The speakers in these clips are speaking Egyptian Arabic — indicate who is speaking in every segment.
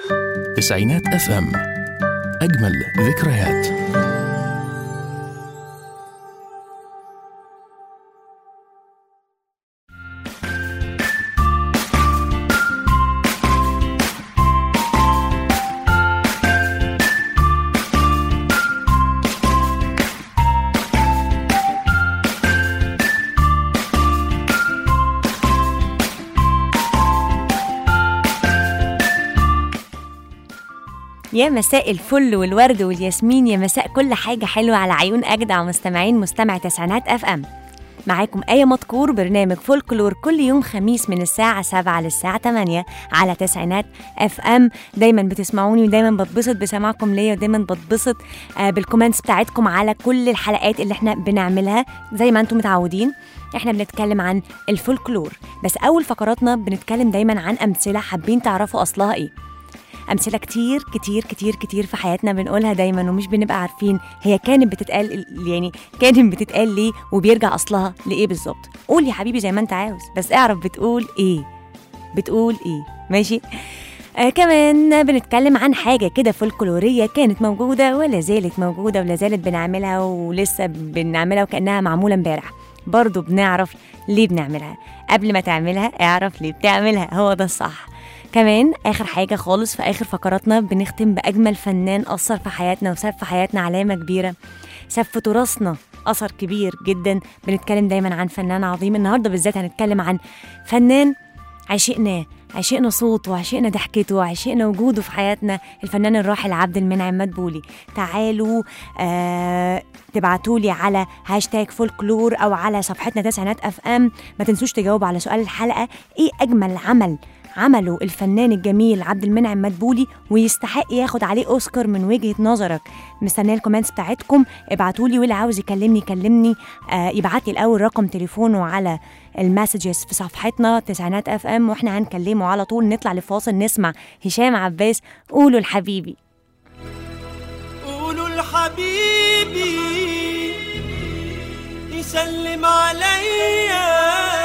Speaker 1: تسعينات اف ام اجمل ذكريات
Speaker 2: يا مساء الفل والورد والياسمين يا مساء كل حاجة حلوة على عيون أجدع مستمعين مستمع تسعينات أف أم معاكم آية مذكور برنامج فولكلور كل يوم خميس من الساعة 7 للساعة 8 على تسعينات اف ام دايما بتسمعوني ودايما بتبسط بسماعكم ليا ودايما بتبسط آه، بالكومنتس بتاعتكم على كل الحلقات اللي احنا بنعملها زي ما انتم متعودين احنا بنتكلم عن الفولكلور بس اول فقراتنا بنتكلم دايما عن امثله حابين تعرفوا اصلها ايه امثله كتير كتير كتير كتير في حياتنا بنقولها دايما ومش بنبقى عارفين هي كانت بتتقال يعني كانت بتتقال ليه وبيرجع اصلها لايه بالظبط قول يا حبيبي زي ما انت عاوز بس اعرف بتقول ايه بتقول ايه ماشي آه كمان بنتكلم عن حاجة كده فولكلورية كانت موجودة ولا زالت موجودة ولا زالت بنعملها ولسه بنعملها وكأنها معمولة امبارح برضو بنعرف ليه بنعملها قبل ما تعملها اعرف ليه بتعملها هو ده الصح كمان اخر حاجه خالص في اخر فقراتنا بنختم باجمل فنان اثر في حياتنا وساب في حياتنا علامه كبيره ساب في تراثنا اثر كبير جدا بنتكلم دايما عن فنان عظيم النهارده بالذات هنتكلم عن فنان عشقناه عشقنا صوته وعشقنا ضحكته وعشقنا وجوده في حياتنا الفنان الراحل عبد المنعم مدبولي تعالوا آه تبعتوا لي على هاشتاج فولكلور او على صفحتنا تسعينات اف ام ما تنسوش تجاوبوا على سؤال الحلقه ايه اجمل عمل عمله الفنان الجميل عبد المنعم مدبولي ويستحق ياخد عليه اوسكار من وجهه نظرك مستنيه الكومنتس بتاعتكم ابعتوا لي واللي عاوز يكلمني يكلمني آه يبعت لي الاول رقم تليفونه على المسجز في صفحتنا تسعينات اف ام واحنا هنكلمه على طول نطلع لفاصل نسمع هشام عباس قولوا لحبيبي
Speaker 3: قولوا لحبيبي يسلم عليا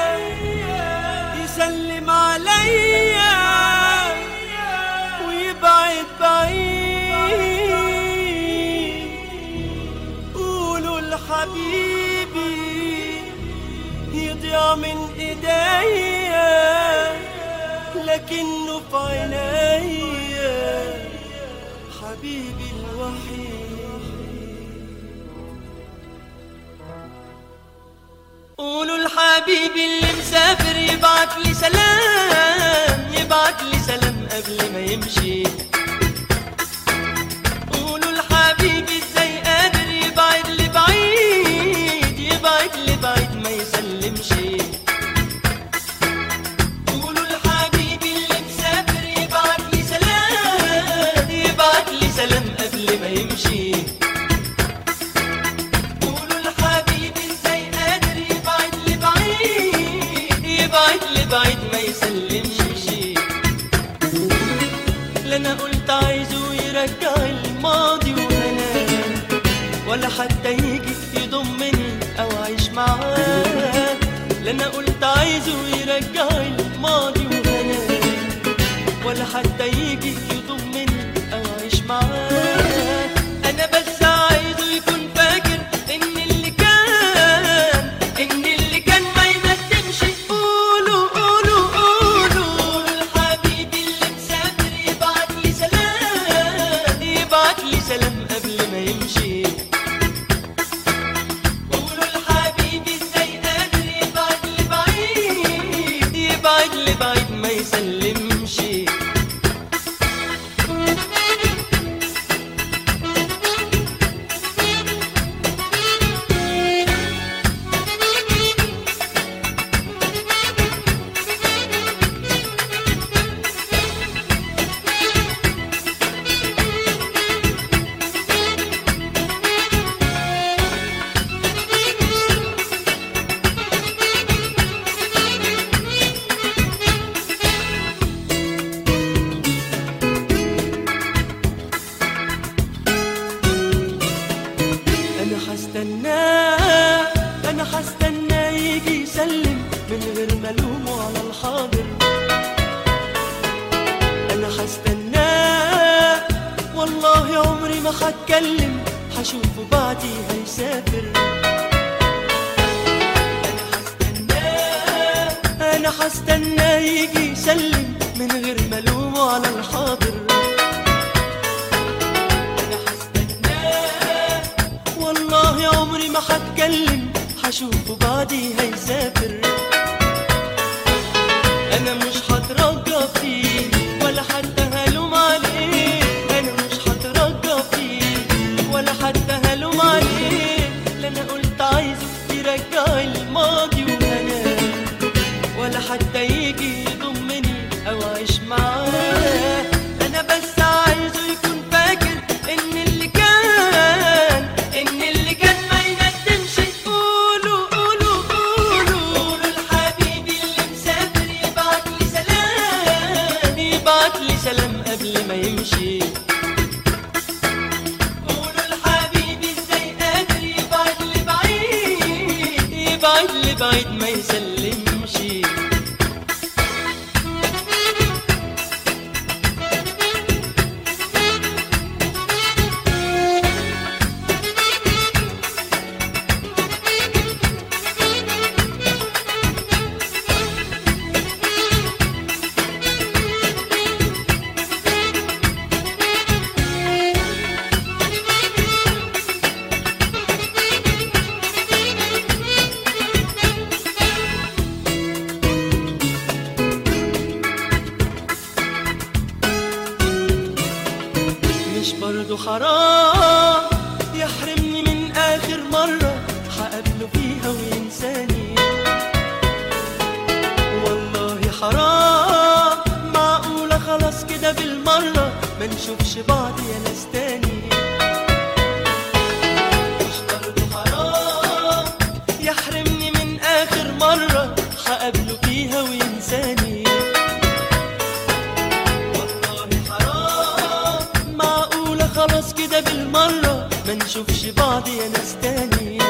Speaker 3: يسلم عليا ويبعد بعيد قولوا لحبيبي يضيع من ايديا لكنه في عينيا حبيبي الوحيد قولوا لحبيبي اللي مسافر يبعت لي سلام يبعت لي سلام قبل ما يمشي قولوا لحبيبي ازاي قادر يبعد لي بعيد يبعد لي بعيد ما يسلمش قولوا لحبيبي اللي مسافر يبعت لي سلام يبعت لي سلام قبل ما يمشي قولوا لحبيبي ازاي قادر يبعد لي بعيد يبعد لي بعيد ما يسلمش شيء لا انا قلت عايزه يرجع الماضي وانا ولا حتى يجي يضمني او اعيش معاه لا انا قلت عايزه يرجع الماضي وانا ولا حتى يجي يضمني او اعيش معاه انا بس عايزه يكون فاكر ان اللي كان ان اللي كان ما يندمش قولوا قولوا قولوا لحبيبي اللي مسافر يبعت لي سلام يبعت لي سلام قبل ما يمشي قولوا لحبيبي ازاي قادر يبعد لي بعيد يبعد لي بعيد ما يسلمش انا هستناه انا هستناه يجي يسلم من غير ما الومه على الحاضر انا هستناه والله عمري ما هتكلم هشوفه بعدي هيسافر انا هستناه انا هستناه يجي يسلم من غير ما الومه على الحاضر انا هستناه والله عمري ما هتكلم هشوفه بعدي هيسافر انا مش هترجى فيه ولا حتى هلوم عليه انا مش هترجى فيه ولا حتى هلوم عليه لا انا قلت عايزه يرجع الماضي وانا ولا حتى يجي يضمني او اعيش معاه انا بس عايزه يكون فاكر ان اللي كان ان اللي كان ما يندمش قولوا قولوا قولوا قولوا لحبيبي اللي مسافر يبعت لي سلام يبعت لي سلام قبل ما يمشي قولوا لحبيبي ازاي قادر يبعد لي بعيد يبعد لي بعيد ما يسلمش مش برضو حرام يحرمني من آخر مرة هقابله فيها وينساني والله حرام معقولة خلاص كده بالمرة ما نشوفش بعض يا ناس تاني مش برضو حرام يحرمني من آخر مرة هقابله فيها وينساني والله حرام معقولة خلاص كده بالمرة ما نشوفش بعض يا ناس تاني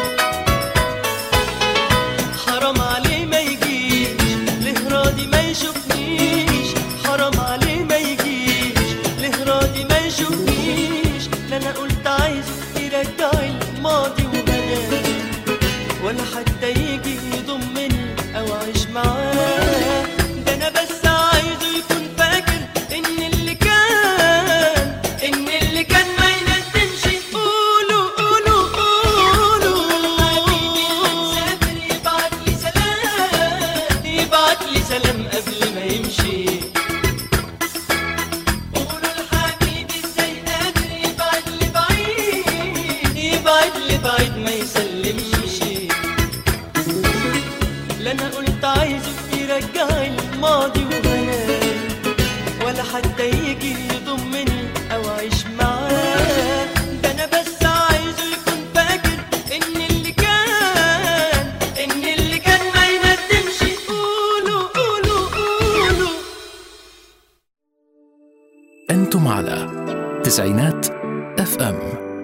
Speaker 3: حرام عليه ما يجيش ليه راضي ما يشوفنيش حرام عليه ما يجيش ليه راضي ما يشوفنيش لا انا قلت عايزه يرجع الماضي وبناه ولا حتى يجي يضمني او اعيش معاه ده انا بس عايزه يكون فاكر ان اللي كان ان اللي كان ما يندمش قولوا قولوا قولوا حبيبي اللي مسافر يبعت لي سلام يبعت لي سلام قبل ما يمشي قولوا لحبيبي ازاي قادر يبعد لي بعيد يبعد لي بعيد ما يسلمش لا انا قلت عايزه يرجع الماضي وبناه ولا حتى يجي يضمني او اعيش معاه ده انا بس عايزه يكون فاكر ان اللي كان ان اللي كان ما يندمش قولوا قولوا قولوا
Speaker 1: أنتم على تسعينات اف ام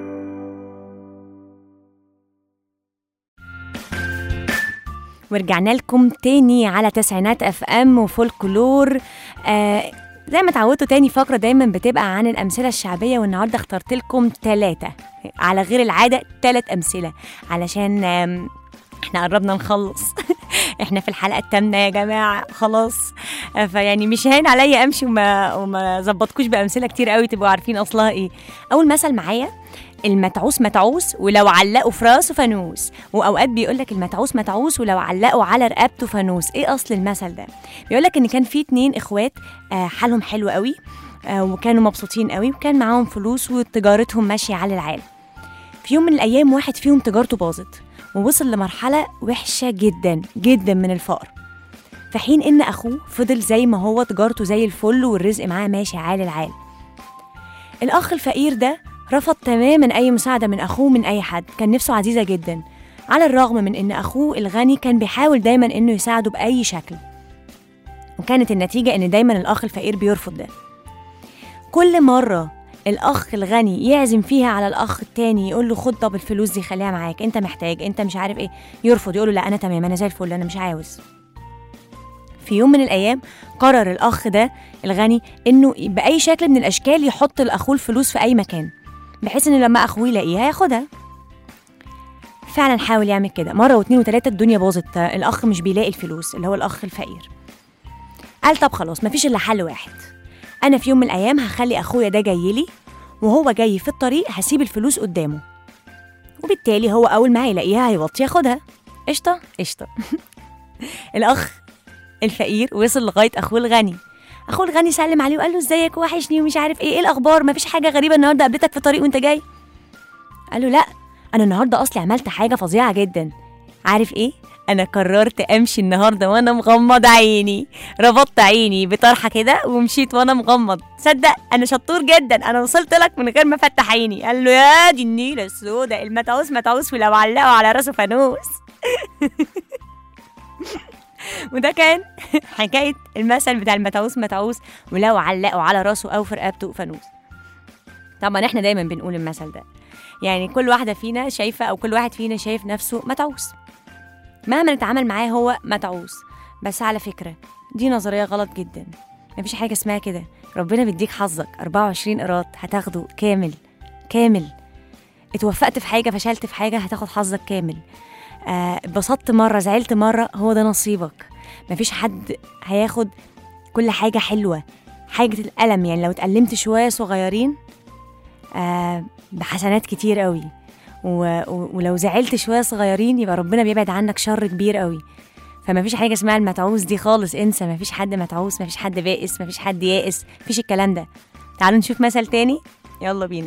Speaker 2: ورجعنا لكم تاني على تسعينات اف ام وفولكلور آه زي ما اتعودتوا تاني فقرة دايما بتبقى عن الأمثلة الشعبية والنهاردة اخترت لكم ثلاثة على غير العادة ثلاث أمثلة علشان آم، احنا قربنا نخلص احنا في الحلقة التامنة يا جماعة خلاص آه، فيعني مش هين عليا امشي وما وما ظبطكوش بأمثلة كتير قوي تبقوا عارفين أصلها ايه أول مثل معايا المتعوس متعوس ولو علقوا في راسه فانوس واوقات بيقول لك المتعوس متعوس ولو علقوا على رقبته فانوس ايه اصل المثل ده بيقول لك ان كان في اتنين اخوات آه، حالهم حلو قوي آه، وكانوا مبسوطين قوي وكان معاهم فلوس وتجارتهم ماشيه على العالم في يوم من الايام واحد فيهم تجارته باظت ووصل لمرحله وحشه جدا جدا من الفقر في حين ان اخوه فضل زي ما هو تجارته زي الفل والرزق معاه ماشي عال العال الاخ الفقير ده رفض تماما اي مساعده من اخوه من اي حد كان نفسه عزيزه جدا على الرغم من ان اخوه الغني كان بيحاول دايما انه يساعده باي شكل وكانت النتيجه ان دايما الاخ الفقير بيرفض ده كل مره الاخ الغني يعزم فيها على الاخ التاني يقول له خد طب الفلوس دي خليها معاك انت محتاج انت مش عارف ايه يرفض يقول له لا انا تمام انا زي الفل انا مش عاوز في يوم من الايام قرر الاخ ده الغني انه باي شكل من الاشكال يحط لاخوه الفلوس في اي مكان بحيث ان لما اخوه يلاقيها ياخدها فعلا حاول يعمل كده مره واتنين وتلاته الدنيا باظت آه، الاخ مش بيلاقي الفلوس اللي هو الاخ الفقير قال طب خلاص مفيش الا حل واحد انا في يوم من الايام هخلي اخويا ده جاي لي وهو جاي في الطريق هسيب الفلوس قدامه وبالتالي هو اول ما هيلاقيها هيوطي ياخدها قشطه قشطه الاخ الفقير وصل لغايه اخوه الغني اخوه الغني سلم عليه وقال له ازيك وحشني ومش عارف ايه ايه الاخبار مفيش حاجه غريبه النهارده قابلتك في الطريق وانت جاي قال له لا انا النهارده اصلي عملت حاجه فظيعه جدا عارف ايه انا قررت امشي النهارده وانا مغمض عيني ربطت عيني بطرحه كده ومشيت وانا مغمض صدق انا شطور جدا انا وصلت لك من غير ما افتح عيني قال له يا دي النيله السوداء المتعوس متعوس ولو علقوا على راسه فانوس وده كان حكايه المثل بتاع المتعوس متعوس ولو علقوا على راسه او في رقبته فانوس طبعا احنا دايما بنقول المثل ده يعني كل واحده فينا شايفه او كل واحد فينا شايف نفسه متعوس مهما نتعامل معاه هو متعوس بس على فكره دي نظريه غلط جدا مفيش حاجه اسمها كده ربنا بيديك حظك 24 قيراط هتاخده كامل كامل اتوفقت في حاجه فشلت في حاجه هتاخد حظك كامل آه، اتبسطت مره زعلت مره هو ده نصيبك مفيش حد هياخد كل حاجه حلوه حاجه الالم يعني لو اتألمت شويه صغيرين آه بحسنات كتير قوي و... و... ولو زعلت شويه صغيرين يبقى ربنا بيبعد عنك شر كبير قوي فما فيش حاجه اسمها المتعوس دي خالص انسى ما فيش حد متعوس ما فيش حد بائس ما فيش حد يائس مفيش الكلام ده تعالوا نشوف مثل تاني يلا بينا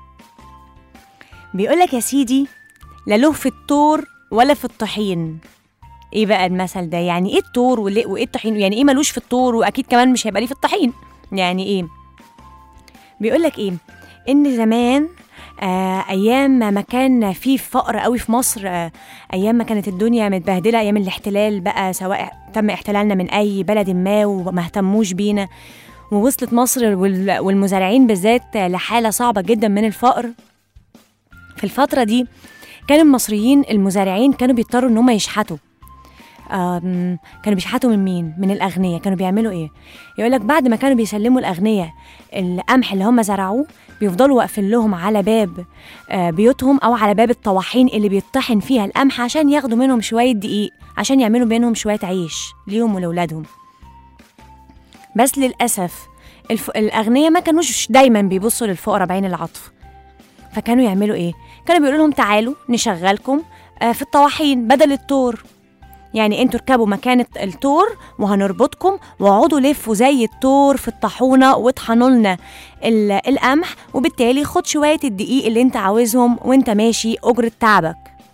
Speaker 2: بيقولك يا سيدي لا له في الطور ولا في الطحين ايه بقى المثل ده يعني ايه الطور وليه- وايه الطحين يعني ايه ملوش في الطور واكيد كمان مش هيبقى ليه في الطحين يعني ايه بيقولك ايه ان زمان آه ايام ما كان في فقر قوي في مصر آه ايام ما كانت الدنيا متبهدله ايام الاحتلال بقى سواء تم احتلالنا من اي بلد ما وما اهتموش بينا ووصلت مصر وال- والمزارعين بالذات لحاله صعبه جدا من الفقر في الفتره دي كان المصريين المزارعين كانوا بيضطروا ان هم يشحتوا آم، كانوا بيشحتوا من مين؟ من الأغنياء كانوا بيعملوا إيه؟ يقول لك بعد ما كانوا بيسلموا الأغنياء القمح اللي هم زرعوه بيفضلوا واقفين لهم على باب آه، بيوتهم أو على باب الطواحين اللي بيطحن فيها القمح عشان ياخدوا منهم شوية دقيق عشان يعملوا منهم شوية عيش ليهم ولأولادهم بس للأسف الف... الأغنياء ما كانوش دايما بيبصوا للفقراء بعين العطف فكانوا يعملوا إيه؟ كانوا بيقولوا لهم تعالوا نشغلكم آه، في الطواحين بدل التور يعني انتوا اركبوا مكان الت- التور وهنربطكم واقعدوا لفوا زي التور في الطاحونه واطحنوا لنا ال- القمح وبالتالي خد شويه الدقيق اللي انت عاوزهم وانت ماشي اجره تعبك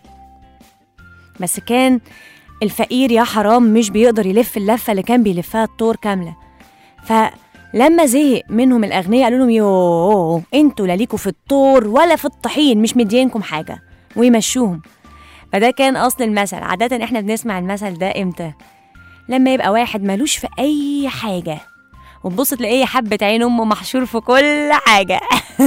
Speaker 2: بس كان الفقير يا حرام مش بيقدر يلف اللفه اللي كان بيلفها التور كامله فلما زهق منهم الاغنياء قالوا لهم يوه انتوا لا ليكوا في التور ولا في الطحين مش مدينكم حاجه ويمشوهم فده كان اصل المثل عاده احنا بنسمع المثل ده امتى لما يبقى واحد ملوش في اي حاجه وتبص تلاقيه حبه عين امه محشور في كل حاجه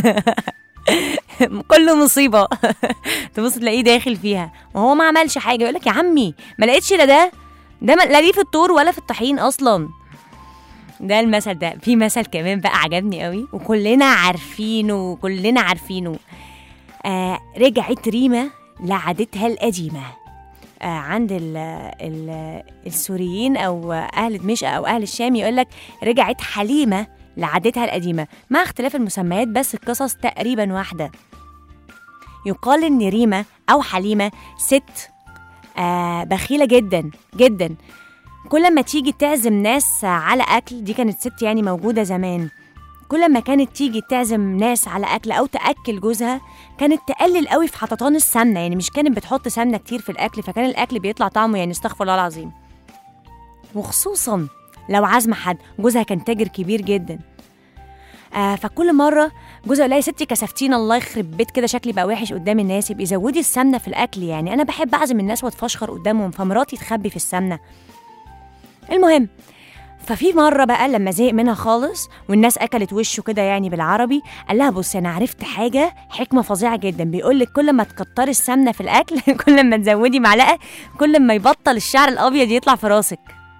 Speaker 2: كل مصيبه تبص تلاقيه داخل فيها وهو ما عملش حاجه يقول لك يا عمي ما لقيتش لا ده ده ما- لا ليه في الطور ولا في الطحين اصلا ده المثل ده في مثل كمان بقى عجبني قوي وكلنا عارفينه كلنا عارفينه آه رجعت ريما لعادتها القديمة آه عند ال ال السوريين أو أهل دمشق أو أهل الشام يقول لك رجعت حليمة لعادتها القديمة مع اختلاف المسميات بس القصص تقريبا واحدة يقال إن ريما أو حليمة ست آه بخيلة جدا جدا كل ما تيجي تعزم ناس على أكل دي كانت ست يعني موجودة زمان كل ما كانت تيجي تعزم ناس على أكل أو تأكل جوزها كانت تقلل قوي في حططان السمنه يعني مش كانت بتحط سمنه كتير في الاكل فكان الاكل بيطلع طعمه يعني استغفر الله العظيم وخصوصا لو عازمه حد جوزها كان تاجر كبير جدا آه فكل مره جوزها يقول لها يا ستي كسفتينا الله يخرب بيت كده شكلي بقى وحش قدام الناس يبقى زودي السمنه في الاكل يعني انا بحب اعزم الناس واتفشخر قدامهم فمراتي تخبي في السمنه المهم ففي مره بقى لما زهق منها خالص والناس اكلت وشه كده يعني بالعربي قال لها بصي انا عرفت حاجه حكمه فظيعه جدا بيقول لك كل ما تكتري السمنه في الاكل كل ما تزودي معلقه كل ما يبطل الشعر الابيض يطلع في راسك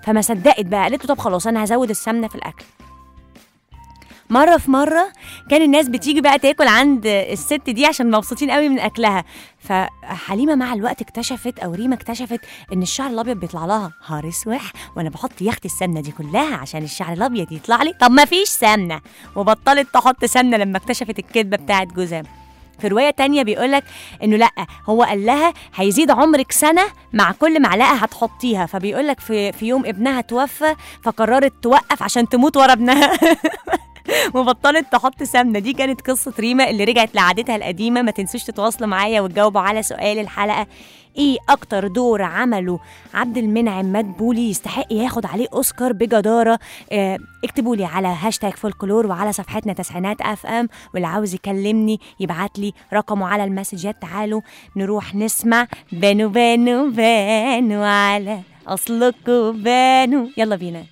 Speaker 2: فما صدقت بقى قالت له طب خلاص انا هزود السمنه في الاكل مرة في مرة كان الناس بتيجي بقى تاكل عند الست دي عشان مبسوطين قوي من أكلها فحليمة مع الوقت اكتشفت أو ريما اكتشفت إن الشعر الأبيض بيطلع لها هار اسوح وأنا بحط يخت السمنة دي كلها عشان الشعر الأبيض يطلع لي طب ما فيش سمنة وبطلت تحط سمنة لما اكتشفت الكذبة بتاعت جوزها في رواية تانية بيقولك إنه لأ هو قال لها هيزيد عمرك سنة مع كل معلقة هتحطيها فبيقولك في, في يوم ابنها توفى فقررت توقف عشان تموت ورا ابنها وبطلت تحط سمنه دي كانت قصه ريما اللي رجعت لعادتها القديمه ما تنسوش تتواصلوا معايا وتجاوبوا على سؤال الحلقه ايه اكتر دور عمله عبد المنعم مدبولي يستحق ياخد عليه اوسكار بجداره اه اكتبوا لي على هاشتاج فولكلور وعلى صفحتنا تسعينات اف ام واللي عاوز يكلمني يبعت لي رقمه على المسجات تعالوا نروح نسمع بانو بانو بانو على اصلكوا بانو يلا بينا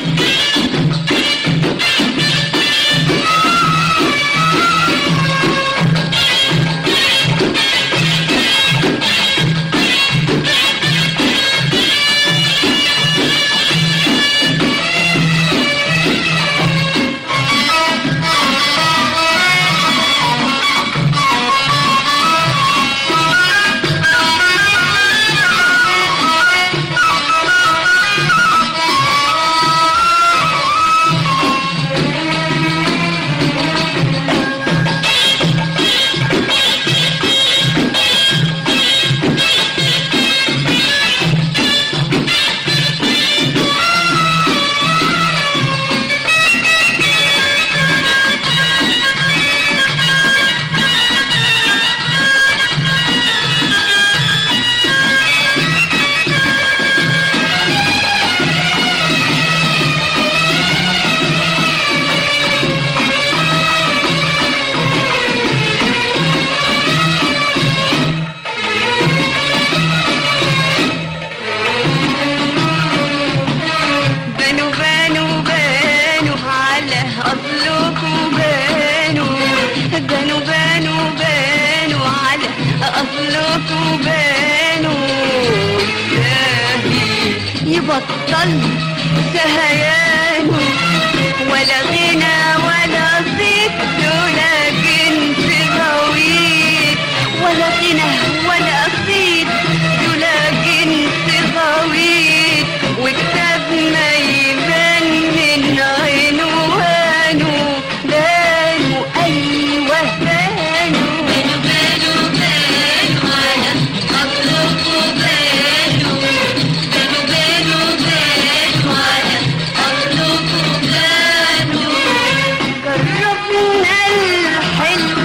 Speaker 4: بانوا بانوا بانوا على أصلكوا بانوا بانوا بانوا بانوا على أصلكوا بانوا إلهي يبطل سهيانه ولا غنى ولا صيت ولا جنس غويط ولا غنى ولا صيت ولا جنس غويط وكتاب ما يبان من عنوانه بانوا أيوه بانوا بانوا بانوا بانوا على أصلكوا بانوا بانوا بانوا بانوا على أصلكوا بانوا جربنا الحلو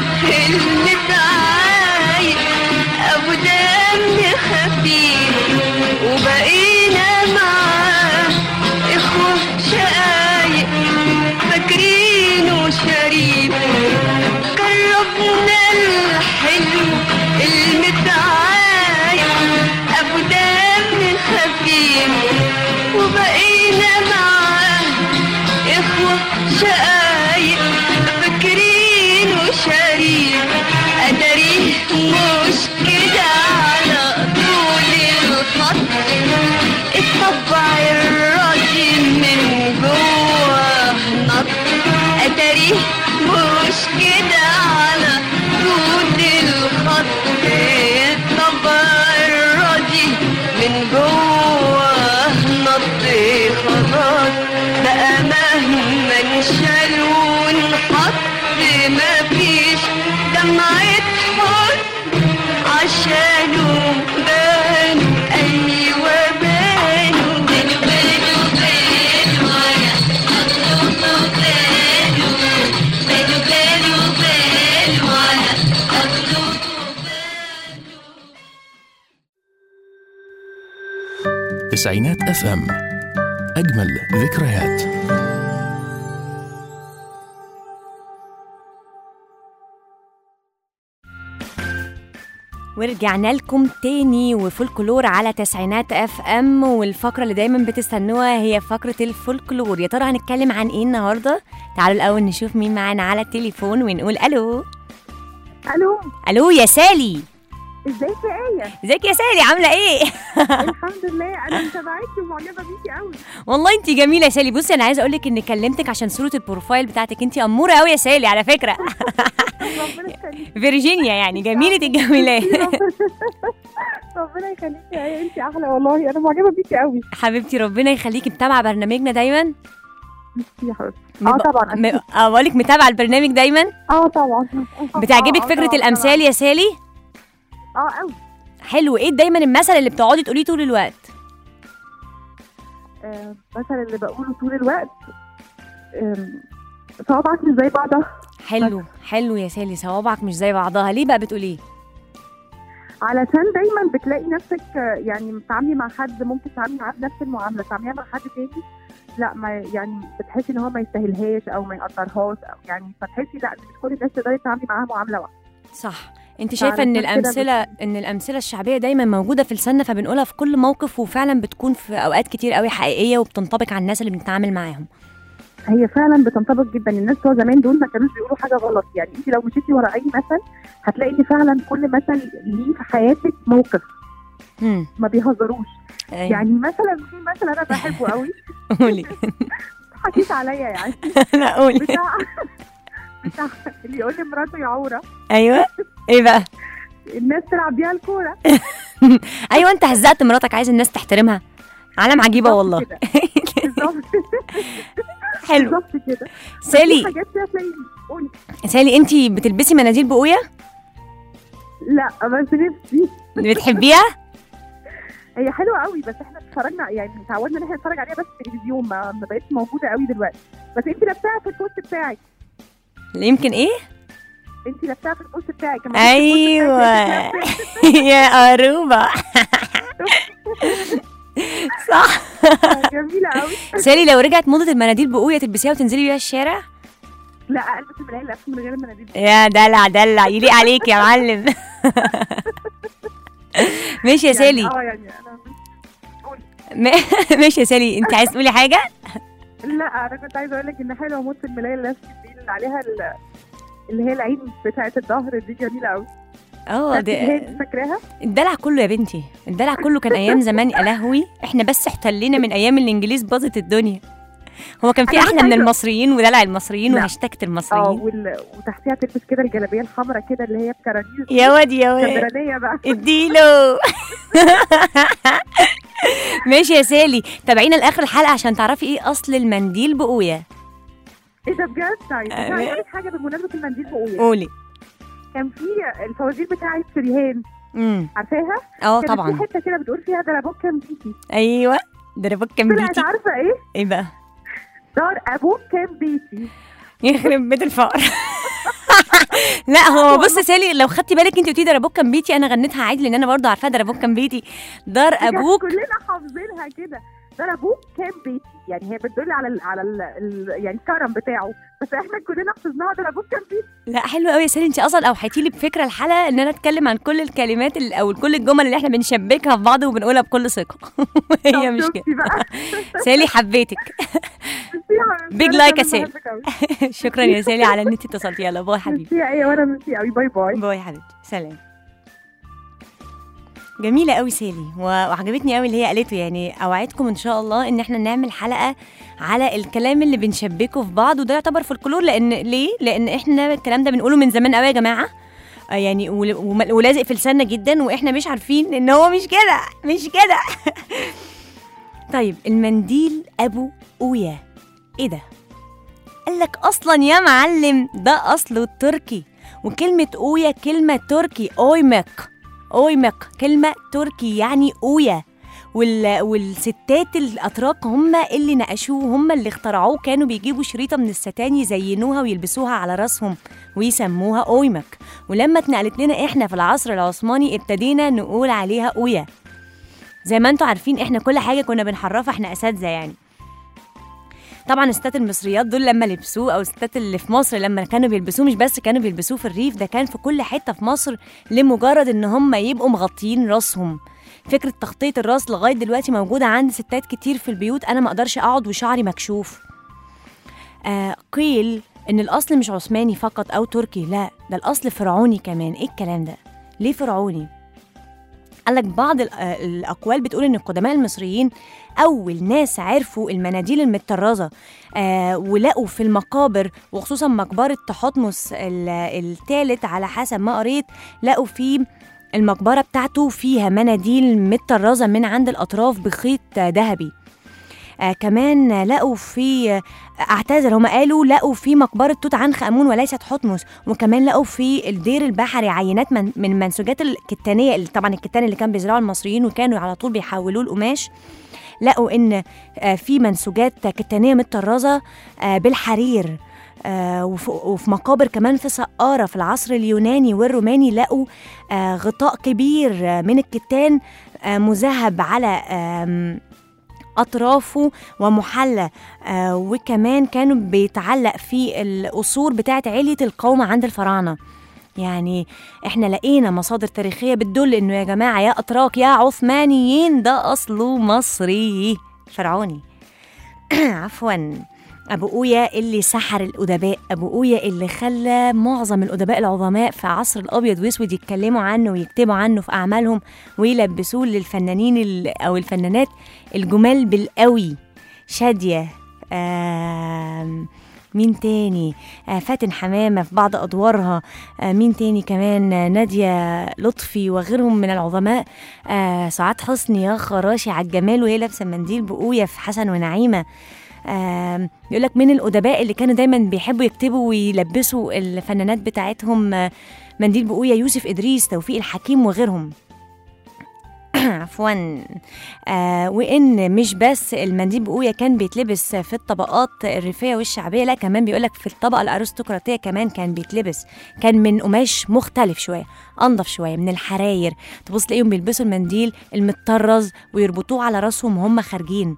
Speaker 4: المتعايش أبو دم خفيف وبقينا معاه إخوة شقايق فاكرينه شريف جربنا الحلو المتعايش أبو دم خفيف وبقينا معاه إخوة شقايق فاكرين وشريك أدريه مش كده على طول الخط الطبع الراضي من جوه نط أدريه مش كده على طول الخط الطبع الراضي من جوه نط خلاص بقى مهما نشال ونحط مفيش دمعة حزن عشانه بانوا أيوة بانوا بانوا بانوا بانوا على أصلكوا بانوا بانوا بانوا بانوا على أصلكوا
Speaker 1: تسعينات اف ام اجمل ذكريات
Speaker 2: ورجعنا لكم تاني وفولكلور على تسعينات اف ام والفقره اللي دايما بتستنوها هي فقره الفولكلور يا ترى هنتكلم عن ايه النهارده تعالوا الاول نشوف مين معانا على التليفون ونقول الو
Speaker 5: الو
Speaker 2: الو يا سالي
Speaker 5: ازيك يا ايه
Speaker 2: ازيك يا سالي عامله ايه
Speaker 5: الحمد لله انا متابعاكي ومعجبه بيكي قوي
Speaker 2: والله انت جميله يا سالي بصي انا عايزه اقول لك اني كلمتك عشان صوره البروفايل بتاعتك انت اموره قوي يا سالي على فكره
Speaker 5: ربنا يخليكي
Speaker 2: فيرجينيا يعني جميله الجميلات
Speaker 5: ربنا يخليكي يا ايه انت احلى والله انا معجبه بيكي قوي
Speaker 2: حبيبتي ربنا يخليكي متابعه برنامجنا دايما
Speaker 5: يا حبيبتي اه طبعا
Speaker 2: م... اه بقول لك متابعه البرنامج دايما
Speaker 5: اه طبعا
Speaker 2: بتعجبك
Speaker 5: آه،
Speaker 2: فكره
Speaker 5: طبعاً،
Speaker 2: الامثال يا سالي
Speaker 5: طبعاً. اه قوي
Speaker 2: حلو ايه دايما المثل اللي بتقعدي تقوليه طول الوقت
Speaker 5: آه، مثلا اللي بقوله طول الوقت آم، صوابعك مش زي بعضها
Speaker 2: حلو حلو يا سالي صوابعك مش زي بعضها ليه بقى بتقوليه
Speaker 5: علشان دايما بتلاقي نفسك آه، يعني بتتعاملي مع حد ممكن تتعاملي معاه بنفس المعامله تعمليها مع حد تاني لا ما يعني بتحسي ان هو ما يستاهلهاش او ما يقدرهاش او يعني فتحسي لا مش كل الناس تقدري تتعاملي معاها معامله واحده
Speaker 2: صح انت شايفه ان
Speaker 5: فعلشان كده
Speaker 2: الامثله ان الامثله الشعبيه دايما موجوده في لساننا فبنقولها في كل موقف وفعلا بتكون في اوقات كتير قوي حقيقيه وبتنطبق على الناس اللي بنتعامل معاهم
Speaker 5: هي فعلا بتنطبق جدا الناس بتوع زمان دول ما كانوش بيقولوا حاجه غلط يعني انت لو مشيتي ورا اي مثل هتلاقي ان فعلا كل مثل ليه في حياتك موقف
Speaker 2: امم
Speaker 5: ما بيهزروش
Speaker 2: يعني
Speaker 5: يعني مثلا في مثل انا بحبه قوي
Speaker 2: قولي
Speaker 5: حكيت عليا يعني
Speaker 2: لا قولي
Speaker 5: بتاع بتاع اللي يقول لمراته يا عوره
Speaker 2: ايوه ايه بقى
Speaker 5: الناس تلعب بيها الكوره
Speaker 2: ايوه انت هزقت مراتك عايز الناس تحترمها عالم عجيبه والله
Speaker 5: كده. بالظبط
Speaker 2: حلو
Speaker 5: بالظبط كده
Speaker 2: سالي
Speaker 5: حاجات كده تلاقي قولي
Speaker 2: سالي انت بتلبسي مناديل بقويه
Speaker 5: لا بس نفسي
Speaker 2: بتحبيها
Speaker 5: هي حلوه قوي بس احنا اتفرجنا يعني اتعودنا ان احنا نتفرج عليها بس في التلفزيون ما, ما بقتش موجوده قوي دلوقتي بس انت لابساها في البوست بتاعك
Speaker 2: يمكن ايه
Speaker 5: انت لابساها في البوست بتاعك لما جبتي
Speaker 2: ايوه
Speaker 5: البوست بتاعك
Speaker 2: يا قروبه صح
Speaker 5: كانت جميله قوي
Speaker 2: سالي لو رجعت موضه المناديل بقويه تلبسيها وتنزلي بيها الشارع
Speaker 5: لا البس الملايين اللي من غير المناديل
Speaker 2: يا دلع دلع يليق عليك يا معلم ماشي يا سالي
Speaker 5: يعني اه يعني انا قولي.
Speaker 2: م- ماشي يا سالي انت عايز تقولي حاجه
Speaker 5: لا انا كنت عايزه اقول لك ان حلوه موت الملايه اللي دي اللي عليها ال- اللي هي العين بتاعه الظهر دي جميله قوي
Speaker 2: اه
Speaker 5: اللي هي
Speaker 2: ده
Speaker 5: دي فاكراها
Speaker 2: الدلع كله يا بنتي الدلع كله كان ايام زمان يا لهوي احنا بس احتلينا من ايام الانجليز باظت الدنيا هو كان في
Speaker 5: أنا
Speaker 2: احلى من
Speaker 5: عايزة-
Speaker 2: المصريين ودلع المصريين
Speaker 5: لا.
Speaker 2: وهاشتاجة
Speaker 5: اه
Speaker 2: المصريين
Speaker 5: وال... وتحتيها تلبس كده الجلابيه الحمراء كده اللي هي بكرانيز
Speaker 2: يا واد يا واد
Speaker 5: كاميرانيه بقى
Speaker 2: اديله ماشي يا سالي تابعينا لاخر الحلقه عشان تعرفي ايه اصل المنديل بقويه
Speaker 5: ايه ده بجد طيب
Speaker 2: آه،
Speaker 5: بس عايزه اقول لك حاجه بمناسبه المنديل بقويه
Speaker 2: قولي
Speaker 5: كان في الفوازير بتاعه شريهان
Speaker 2: امم
Speaker 5: عارفاها؟
Speaker 2: اه
Speaker 5: كانت في
Speaker 2: طبعا
Speaker 5: حته كده بتقول فيها ده ابوك كان بيتي
Speaker 2: ايوه ده ربك كان
Speaker 5: طلعت
Speaker 2: بيتي
Speaker 5: عارفه ايه؟
Speaker 2: ايه بقى
Speaker 5: دار ابوك كان بيتي
Speaker 2: يخرب بيت الفقر لا هو بص يا سالي لو خدتي بالك انت قلتي ده ابوك كان بيتي انا غنيتها عادي لان انا برضه عارفاها ده ابوك كان بيتي دار
Speaker 5: كانت
Speaker 2: ابوك
Speaker 5: كلنا حافظينها كده دار ابوك كان بيتي يعني هي بتدل على ال على ال ال يعني الكرم بتاعه بس احنا كلنا حفظناها دار ابوك كان بيتي
Speaker 2: لا حلو قوي يا سالي انت اصلا اوحيتي لي بفكره الحلقه ان انا اتكلم عن كل الكلمات ال- او كل الجمل اللي احنا بنشبكها في بعض وبنقولها بكل ثقه هي
Speaker 5: طب
Speaker 2: مش
Speaker 5: شفتي
Speaker 2: كده
Speaker 5: بقى
Speaker 2: سالي حبيتك
Speaker 5: شفتي يا حبيبتي؟
Speaker 2: Big
Speaker 5: أنا
Speaker 2: like يا
Speaker 5: كمان
Speaker 2: سالي.
Speaker 5: بحبك أوي.
Speaker 2: شكرا يا سالي على ان انت اتصلتي يلا باي حبيبي
Speaker 5: ميرسي يا ايه وانا ميرسي قوي باي باي
Speaker 2: باي يا حبيبتي سلام جميلة قوي سالي و- وعجبتني قوي اللي هي قالته يعني اوعدكم ان شاء الله ان احنا نعمل حلقة على الكلام اللي بنشبكه في بعض وده يعتبر فولكلور لان ليه؟ لان احنا الكلام ده بنقوله من زمان قوي يا جماعة آه يعني ول- وم- ولازق في لساننا جدا واحنا مش عارفين ان هو مش كده مش كده طيب المنديل ابو اويا ايه ده؟ قال لك اصلا يا معلم ده اصله التركي وكلمة أويا كلمة تركي أويمك أويمك كلمة تركي يعني أويا وال... والستات الأتراك هم اللي نقشوه هم اللي اخترعوه كانوا بيجيبوا شريطة من الستان يزينوها ويلبسوها على راسهم ويسموها أويمك ولما اتنقلت لنا إحنا في العصر العثماني ابتدينا نقول عليها أويا زي ما انتوا عارفين احنا كل حاجة كنا بنحرفها احنا أساتذة يعني طبعا الستات المصريات دول لما لبسوه او الستات اللي في مصر لما كانوا بيلبسوه مش بس كانوا بيلبسوه في الريف ده كان في كل حته في مصر لمجرد ان هم يبقوا مغطيين راسهم فكره تغطيه الراس لغايه دلوقتي موجوده عند ستات كتير في البيوت انا ما اقدرش اقعد وشعري مكشوف آه قيل ان الاصل مش عثماني فقط او تركي لا ده الاصل فرعوني كمان ايه الكلام ده ليه فرعوني قال لك بعض ال- آه، الأقوال بتقول إن القدماء المصريين أول ناس عرفوا المناديل المتطرزة آه ولقوا في المقابر وخصوصا مقبرة تحتمس الثالث على حسب ما قريت لقوا في المقبرة بتاعته فيها مناديل متطرزة من عند الأطراف بخيط آه، ذهبي آه كمان لقوا في آه، اعتذر هم قالوا لقوا في مقبره توت عنخ امون وليست حتمس وكمان لقوا في الدير البحري عينات من, من المنسوجات الكتانيه اللي طبعا الكتان اللي كان بيزرعه المصريين وكانوا على طول بيحولوه القماش لقوا ان آه، في منسوجات كتانيه متطرزه آه، بالحرير آه، وف- وفي مقابر كمان في سقارة في العصر اليوناني والروماني لقوا آه، غطاء كبير آه، من الكتان آه، مذهب على آم، أطرافه ومحلى آه، وكمان كانوا بيتعلق في القصور بتاعت علية القومة عند الفراعنة يعني احنا لقينا مصادر تاريخية بتدل انه يا جماعة يا أتراك يا عثمانيين ده أصله مصري فرعوني عفوا أبو أويا اللي سحر الأدباء أبو أويا اللي خلى معظم الأدباء العظماء في عصر الأبيض وأسود يتكلموا عنه ويكتبوا عنه في أعمالهم ويلبسوه للفنانين ال- أو الفنانات الجمال بالقوي شادية آم، مين تاني آه فاتن حمامة في بعض أدوارها آه مين تاني كمان آه نادية لطفي وغيرهم من العظماء آه سعاد حسني يا خراشي على الجمال وهي لابسة منديل بقوية في حسن ونعيمة آم، يقول لك من الأدباء اللي كانوا دايما بيحبوا يكتبوا ويلبسوا الفنانات بتاعتهم آه، منديل بقوية يوسف إدريس توفيق الحكيم وغيرهم عفوا آه وان مش بس المنديل بقوية كان بيتلبس في الطبقات الريفيه والشعبيه لا كمان بيقولك في الطبقه الارستقراطيه كمان كان بيتلبس كان من قماش مختلف شويه انضف شويه من الحراير تبص تلاقيهم بيلبسوا المنديل المطرز ويربطوه على راسهم وهم خارجين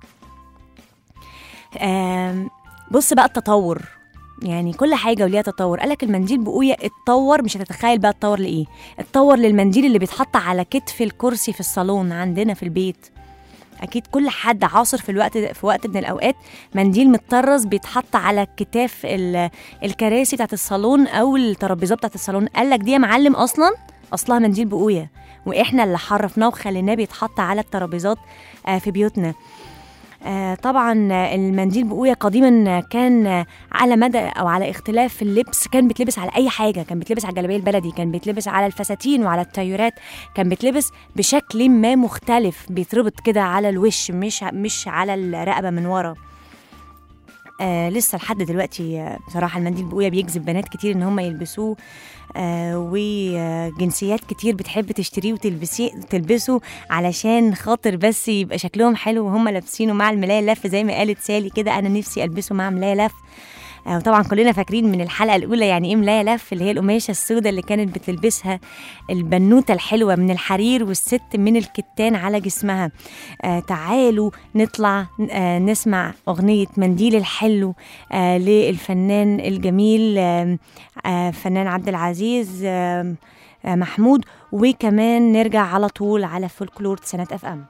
Speaker 2: آم، بص بقى التطور يعني كل حاجه وليها تطور قالك المنديل بقوية اتطور مش هتتخيل بقى اتطور لايه اتطور للمنديل اللي بيتحط على كتف الكرسي في الصالون عندنا في البيت اكيد كل حد عاصر في الوقت في وقت من الاوقات منديل متطرز بيتحط على كتاف ال- الكراسي بتاعت الصالون او الترابيزات بتاعت الصالون قال لك دي يا معلم اصلا اصلها منديل بقويه واحنا اللي حرفناه وخليناه بيتحط على الترابيزات آه، في بيوتنا آه، طبعا آه، المنديل بقوية قديما كان آه، على مدى او على اختلاف في اللبس كان بيتلبس على اي حاجه كان بيتلبس على الجلابيه البلدي كان بيتلبس على الفساتين وعلى التايرات كان بيتلبس بشكل ما مختلف بيتربط كده على الوش مش مش على الرقبه من ورا آه لسه لحد دلوقتي آه، بصراحه المنديل بقوية بيجذب بنات كتير ان هم يلبسوه آه وجنسيات كتير بتحب تشتريه وتلبسيه تلبسه علشان خاطر بس يبقى شكلهم حلو وهم لابسينه مع الملاية لف زي ما قالت سالي كده انا نفسي البسه مع ملاية لف آه، وطبعا كلنا فاكرين من الحلقه الاولى يعني ايه ملايه لف اللي هي القماشه السوداء اللي كانت بتلبسها البنوته الحلوه من الحرير والست من الكتان على جسمها آه تعالوا نطلع آه نسمع اغنيه منديل الحلو آه للفنان الجميل آه آه فنان عبد العزيز آه آه محمود وكمان نرجع على طول على فولكلور سنه اف ام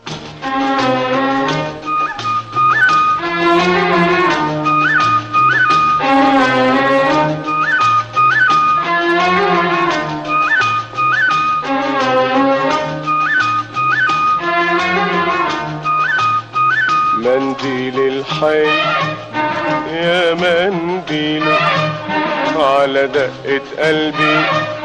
Speaker 6: منديل الحي يا منديل على دقة قلبي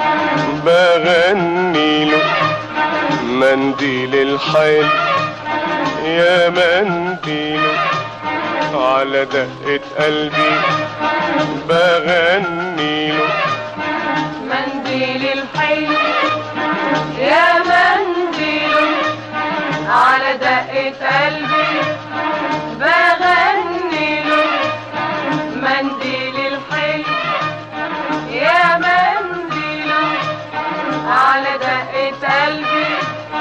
Speaker 6: بغني له منديل الحي يا منديل على دقة قلبي بغني له
Speaker 4: منديل الحلو يا منديل على دقة قلبي بغني له منديل الحلو يا منديل على دقة قلبي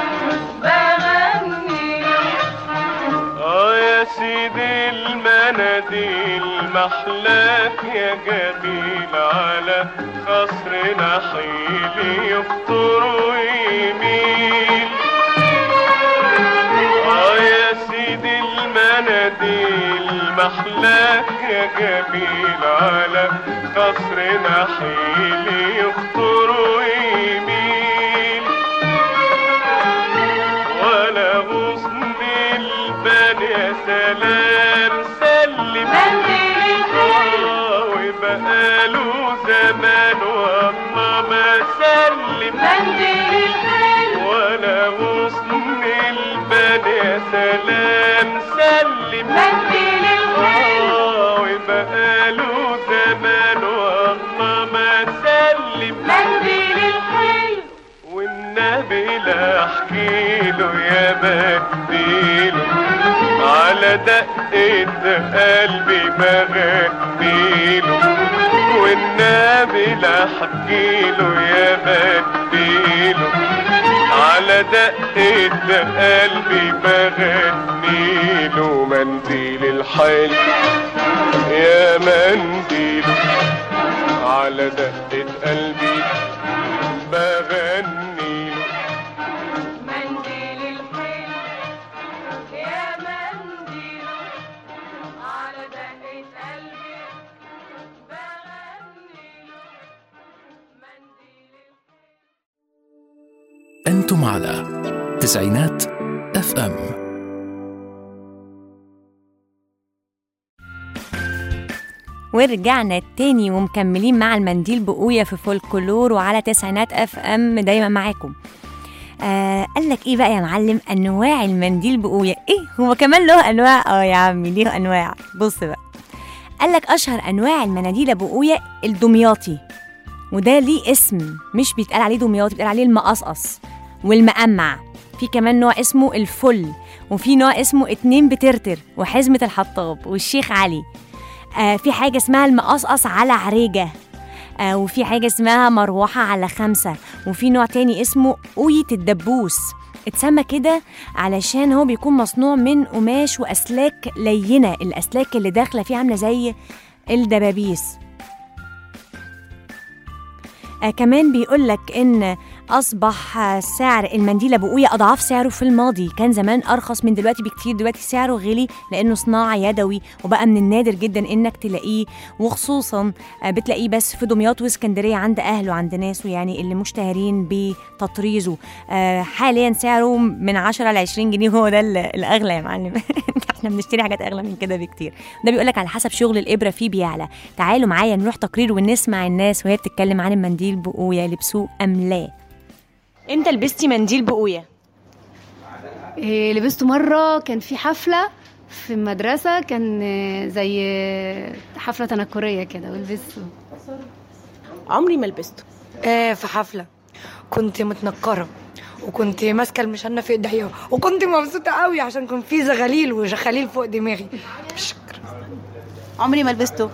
Speaker 4: بغني له
Speaker 6: اه يا سيدي المناديل محلاك يا جميل على خصر نحيل يخطر ويميل اه يا سيدي المناديل محلاك يا جميل على خصر نحيل يخطر ويميل بقاله زمان والله ما سلم
Speaker 4: منديل الحلو
Speaker 6: ولا غصن البال يا سلام سلم
Speaker 4: منديل الحلو
Speaker 6: آه وبقاله زمان والله ما سلم
Speaker 4: منديل الحلو
Speaker 6: والنبي لا احكي له يا بديله على دقة قلبي بغنيله والنبي لا احكي له يا بديله على دقة قلبي بغنيله منديل الحلو يا منديل على دقة قلبي بغنيله
Speaker 4: منديل الحلو يا منديل على دقة قلبي بغنيله منديل
Speaker 1: أنتم على تسعينات اف ام
Speaker 2: ورجعنا تاني ومكملين مع المنديل بقوية في فولكلور وعلى تسعينات اف ام دايما معاكم آه قال لك ايه بقى يا معلم انواع المنديل بقوية ايه هو كمان له انواع اه يا عمي ليه انواع بص بقى قال لك اشهر انواع المناديل بقوية الدمياطي وده ليه اسم مش بيتقال عليه دمياطي بيتقال عليه المقصقص والمقمع في كمان نوع اسمه الفل وفي نوع اسمه اتنين بترتر وحزمة الحطاب والشيخ علي آه في حاجة اسمها المقصقص على عريجة آه وفي حاجة اسمها مروحة على خمسة وفي نوع تاني اسمه قوية الدبوس اتسمى كده علشان هو بيكون مصنوع من قماش وأسلاك لينة الأسلاك اللي داخلة فيه عاملة زي الدبابيس آه كمان بيقول لك ان اصبح آه، سعر المنديل ابو قويه اضعاف سعره في الماضي كان زمان ارخص من دلوقتي بكتير دلوقتي سعره غلي لانه صناعه يدوي وبقى من النادر جدا انك تلاقيه وخصوصا آه، بتلاقيه بس في دمياط واسكندريه عند اهله عند ناسه يعني اللي مشتهرين بتطريزه آه، حاليا سعره من 10 ل 20 جنيه هو ده ال- الاغلى يا معلم احنا بنشتري حاجات اغلى من كده بكتير ده بيقول لك على حسب شغل الابره فيه بيعلى تعالوا معايا نروح تقرير ونسمع الناس وهي بتتكلم عن المنديل بقويه لبسوه ام لا امتى لبستي منديل بقويه
Speaker 7: إيه، لبسته مرة كان في حفلة في المدرسة كان آه، زي آه، حفلة تنكرية كده ولبسته
Speaker 8: عمري ما لبسته
Speaker 9: آه في حفلة كنت متنكرة وكنت ماسكة المشنة في ايديا وكنت مبسوطة قوي عشان كان في زغاليل وشخاليل فوق دماغي شكرا
Speaker 8: عمري ما لبسته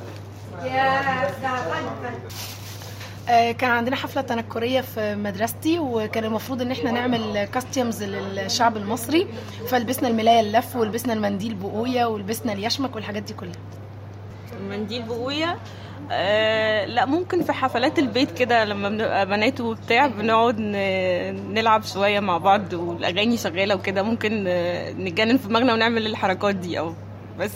Speaker 10: آه، كان عندنا حفلة تنكرية في مدرستي وكان المفروض ان احنا نعمل كاستيومز للشعب المصري فلبسنا الملاية اللف ولبسنا المنديل بقوية ولبسنا اليشمك والحاجات دي كلها
Speaker 8: المنديل بقوية آه لا ممكن في حفلات البيت كده لما بنبقى بنات وبتاع بنقعد ن- نلعب شوية مع بعض والأغاني شغالة وكده ممكن آه، نتجنن في دماغنا ونعمل الحركات دي أو بس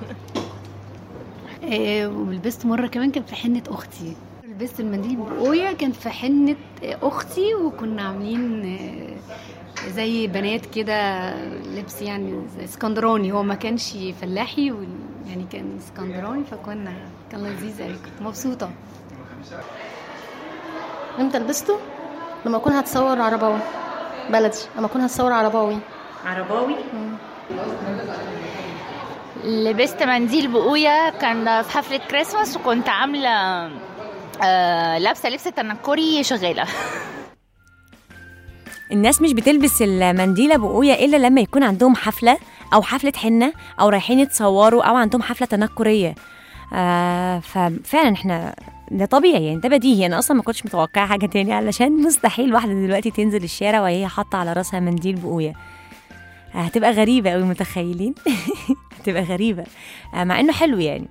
Speaker 7: إيه، ولبست مرة كمان كان في حنة أختي لبست المنديل بقوية كان في حنة آه، أختي وكنا عاملين آه، زي بنات كده لبس يعني زي اسكندراني هو ما كانش فلاحي وال- يعني كان اسكندراني فكنا كان لذيذ قوي كنت مبسوطة
Speaker 11: امتى لبسته لما اكون هتصور عرباوي بلدي لما اكون هتصور عرباوي
Speaker 2: عرباوي
Speaker 12: لبست منديل بقوية كان في حفلة كريسماس وكنت عاملة آه لابسة لبس تنكري شغالة
Speaker 2: الناس مش بتلبس المنديل بقوية إلا لما يكون عندهم حفلة أو حفلة حنة أو رايحين يتصوروا أو عندهم حفلة تنكرية آه ففعلا احنا ده طبيعي يعني ده بديهي انا اصلا ما كنتش متوقعه حاجه تاني علشان مستحيل واحده دلوقتي تنزل الشارع وهي حاطه على راسها منديل بقويه آه، هتبقى غريبه قوي متخيلين هتبقى غريبه آه مع انه حلو يعني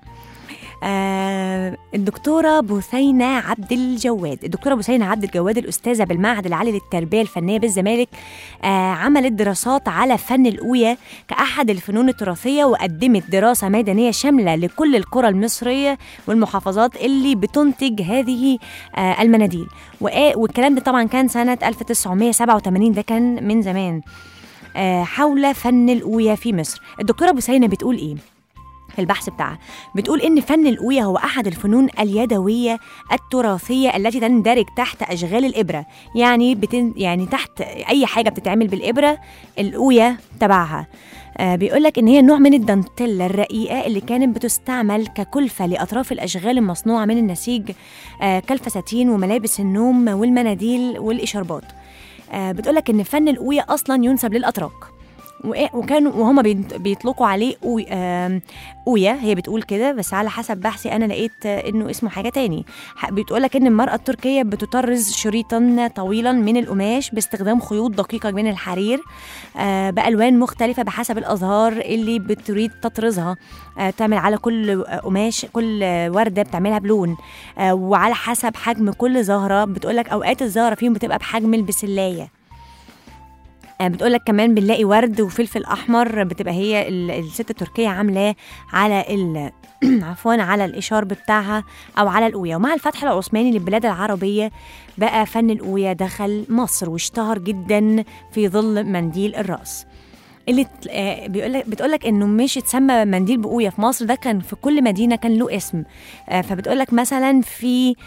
Speaker 2: آه الدكتورة بثينة عبد الجواد الدكتورة بثينة عبد الجواد الأستاذة بالمعهد العالي للتربية الفنية بالزمالك آه عملت دراسات على فن القوية كأحد الفنون التراثية وقدمت دراسة ميدانية شاملة لكل القرى المصرية والمحافظات اللي بتنتج هذه آه المناديل وآ- والكلام ده طبعا كان سنة 1987 ده كان من زمان آه حول فن القوية في مصر الدكتورة بثينة بتقول إيه؟ في البحث بتاعها بتقول ان فن القويه هو احد الفنون اليدويه التراثيه التي تندرج تحت اشغال الابره يعني بتن يعني تحت اي حاجه بتتعمل بالابره القويه تبعها آه بيقول لك ان هي نوع من الدانتيلا الرقيقه اللي كانت بتستعمل ككلفه لاطراف الاشغال المصنوعه من النسيج آه كالفساتين وملابس النوم والمناديل والاشاربات آه بتقول لك ان فن القويه اصلا ينسب للاتراك وإيه- وكانوا وهما بيت- بيطلقوا عليه قوي- آم، قوية هي بتقول كده بس على حسب بحثي أنا لقيت آه، إنه اسمه حاجة تاني ح- بتقول لك إن المرأة التركية بتطرز شريطا طويلا من القماش باستخدام خيوط دقيقة من الحرير آه، بألوان مختلفة بحسب الأزهار اللي بتريد تطرزها آه، تعمل على كل قماش كل آه، وردة بتعملها بلون آه، وعلى حسب حجم كل زهرة بتقول لك أوقات الزهرة فيهم بتبقى بحجم البسلاية آه، بتقول لك كمان بنلاقي ورد وفلفل احمر بتبقى هي ال- الست التركيه عاملاه على ال عفوا على الاشارب بتاعها او على القويه ومع الفتح العثماني للبلاد العربيه بقى فن القويه دخل مصر واشتهر جدا في ظل منديل الراس اللي ت- آه، بيقول لك بتقول لك انه مش اتسمى منديل بقويه في مصر ده كان في كل مدينه كان له اسم آه، فبتقول لك مثلا في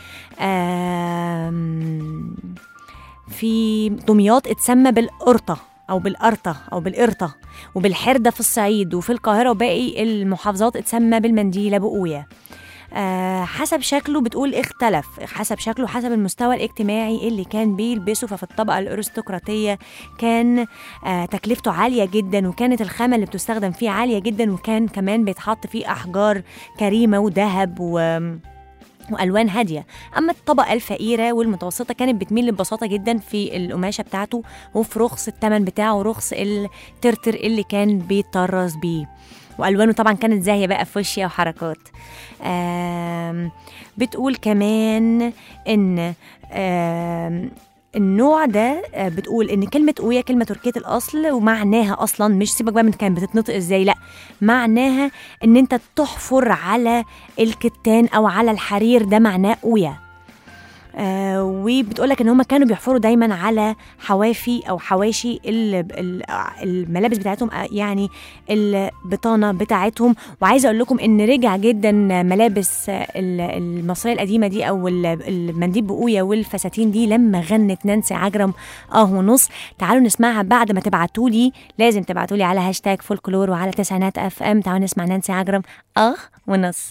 Speaker 2: آم، في دمياط اتسمى بالقرطة أو بالقرطة أو بالقرطة وبالحردة في الصعيد وفي القاهرة وباقي المحافظات اتسمى بالمنديل بقوية آه حسب شكله بتقول اختلف حسب شكله حسب المستوى الاجتماعي اللي كان بيلبسه ففي الطبقة الأرستقراطية كان آه تكلفته عالية جدا وكانت الخامة اللي بتستخدم فيه عالية جدا وكان كمان بيتحط فيه أحجار كريمة وذهب و والوان هاديه اما الطبقه الفقيره والمتوسطه كانت بتميل ببساطه جدا في القماشه بتاعته وفي رخص الثمن بتاعه ورخص الترتر اللي كان بيطرز بيه والوانه طبعا كانت زاهيه بقى فوشيا وحركات آم، بتقول كمان ان آم، النوع ده آه، بتقول ان كلمه قويه كلمه تركيه الاصل ومعناها اصلا مش سيبك بقى من كانت بتتنطق ازاي لا معناها ان انت تحفر على الكتان او على الحرير ده معناه قويه آه وبتقولك ان هم كانوا بيحفروا دايما على حوافي او حواشي ال- ال- الملابس بتاعتهم آه، يعني البطانه بتاعتهم وعايزه اقول لكم ان رجع جدا ملابس آه، ال- المصريه القديمه دي او ال- المنديل بقويه والفساتين دي لما غنت نانسي عجرم اه ونص تعالوا نسمعها بعد ما تبعتوا لي لازم تبعتوا لي على هاشتاج فولكلور وعلى تسعينات اف ام تعالوا نسمع نانسي عجرم اه ونص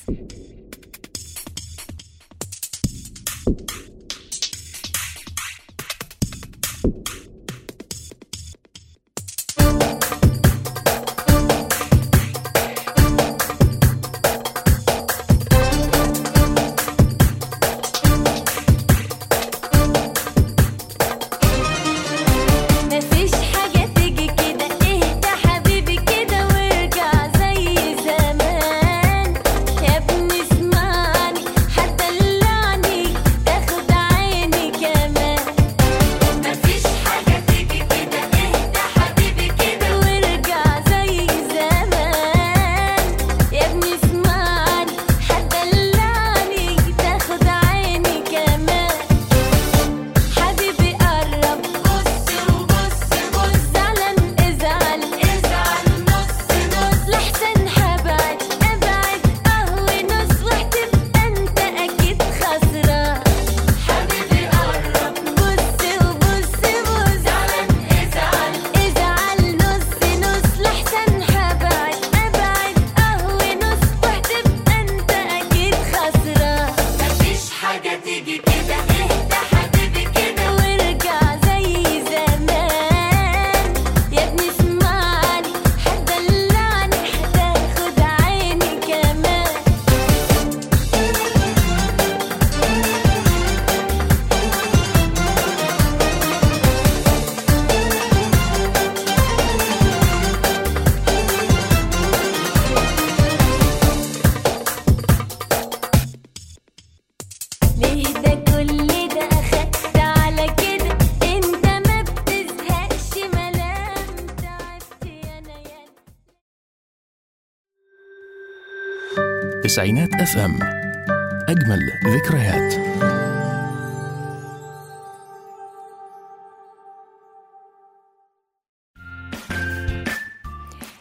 Speaker 13: مفيش حاجة تيجي كده اهدى حبيبي كده وارجع زي زمان يا ابني اسمعني هتدلعني تاخد عيني كمان مفيش حاجة تيجي كده اهدى حبيبي كده وارجع زي زمان يا ابني اسمعني هتدلعني تاخد عيني كمان حبيبي قرب بص وبص بص زعلان ازعل ازعل نص نص لحسن هبعد ابعد قهوة نص وهتبقى انت اكيد خسران حبيبي قرب بص وبص بص زعلان ازعل ازعل نص نص لحسن هبعد ابعد قهوة نص وهتبقى انت اكيد خسران مفيش حاجة تيجي كده اهدى حبيبي كده وارجع زي زمان يا ابني اسمعني هتدلعني هتاخد عيني كمان ليه ده كل ده اخدت على كده انت ما بتزهقش ملام تعبت يا نيال
Speaker 1: تسعينات اف ام اجمل ذكريات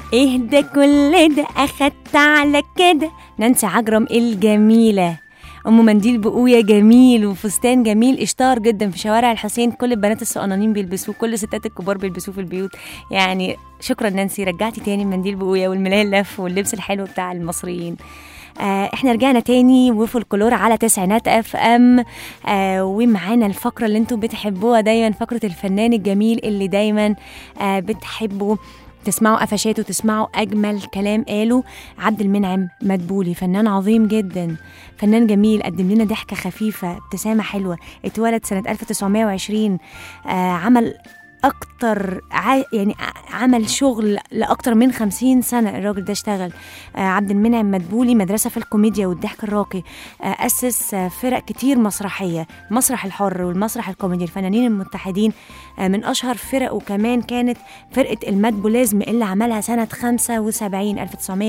Speaker 2: ايه ده كل ده اخدت على كده نانسي عجرم الجميله ام منديل بقوية جميل وفستان جميل اشتهر جدا في شوارع الحسين كل البنات الصقنانين بيلبسوه كل الستات الكبار بيلبسوه في البيوت يعني شكرا نانسي رجعتي تاني منديل بقوية والملاية اللف واللبس الحلو بتاع المصريين آه احنا رجعنا تاني وفولكلور على تسعينات اف ام آه ومعانا الفقره اللي انتم بتحبوها دايما فقره الفنان الجميل اللي دايما آه بتحبوا تسمعوا قفشات وتسمعوا اجمل كلام قاله عبد المنعم مدبولي فنان عظيم جدا فنان جميل قدم لنا ضحكه خفيفه ابتسامه حلوه اتولد سنه 1920 آه عمل اكتر ع... يعني ع- عمل شغل لاكتر من خمسين سنه الراجل ده اشتغل آه عبد المنعم مدبولي مدرسه في الكوميديا والضحك الراقي آه اسس آه فرق كتير مسرحيه مسرح الحر والمسرح الكوميدي الفنانين المتحدين آه من اشهر فرق وكمان كانت فرقه المدبوليزم اللي عملها سنه 75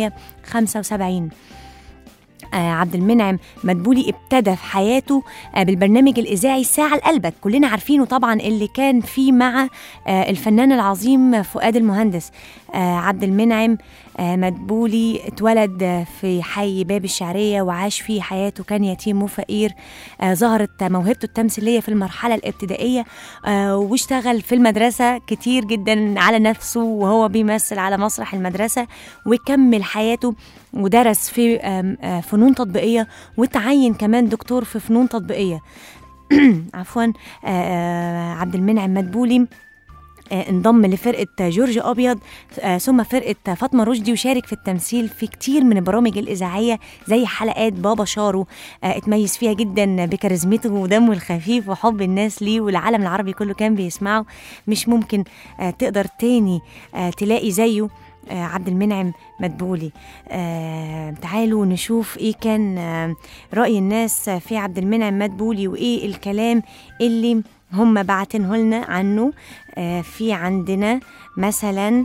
Speaker 2: 1975 آه عبد المنعم مدبولي ابتدى في حياته آه بالبرنامج الإذاعي ساعة لقلبك كلنا عارفينه طبعا اللي كان فيه مع آه الفنان العظيم فؤاد المهندس آه عبد المنعم آه مدبولي اتولد آه في حي باب الشعرية وعاش فيه حياته كان يتيم وفقير آه ظهرت موهبته التمثيلية في المرحلة الابتدائية آه واشتغل في المدرسة كتير جدا على نفسه وهو بيمثل على مسرح المدرسة وكمل حياته ودرس في آم، آه، فنون تطبيقية وتعين كمان دكتور في فنون تطبيقية عفوا آه، آه، عبد المنعم مدبولي آه، انضم لفرقة جورج أبيض آه، ثم فرقة فاطمة رشدي وشارك في التمثيل في كتير من البرامج الإذاعية زي حلقات بابا شارو آه، اتميز فيها جدا بكاريزمته ودمه الخفيف وحب الناس ليه والعالم العربي كله كان بيسمعه مش ممكن آه، تقدر تاني آه، تلاقي زيه آه، عبد المنعم مدبولي آه تعالوا نشوف ايه كان آه رأي الناس في عبد المنعم مدبولي وايه الكلام اللي هم بعتنه لنا عنه آه في عندنا مثلا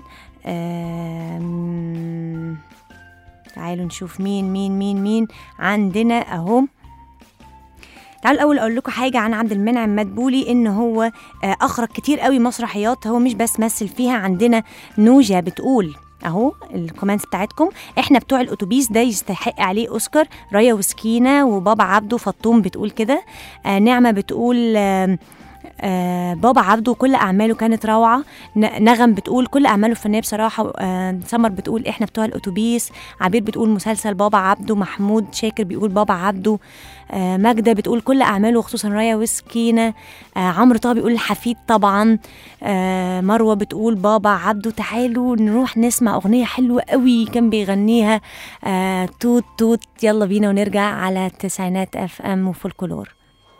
Speaker 2: آم، تعالوا نشوف مين مين مين مين عندنا اهو تعالوا الاول اقول لكم حاجه عن عبد المنعم مدبولي ان هو آه، اخرج كتير قوي مسرحيات هو مش بس مثل فيها عندنا نوجا بتقول اهو الكومنتس بتاعتكم احنا بتوع الاتوبيس ده يستحق عليه اوسكار ريا وسكينه وبابا عبده فطوم بتقول كده آه نعمه بتقول آه آه بابا عبده كل اعماله كانت روعه ن- نغم بتقول كل اعماله الفنيه بصراحه آه سمر بتقول احنا بتوع الاتوبيس عبير بتقول مسلسل بابا عبده محمود شاكر بيقول بابا عبده آه ماجدة بتقول كل أعماله وخصوصا رايا وسكينة آه عمرو طه بيقول الحفيد طبعا آه مروة بتقول بابا عبده تعالوا نروح نسمع أغنية حلوة قوي كان بيغنيها آه توت توت يلا بينا ونرجع على التسعينات اف ام وفولكلور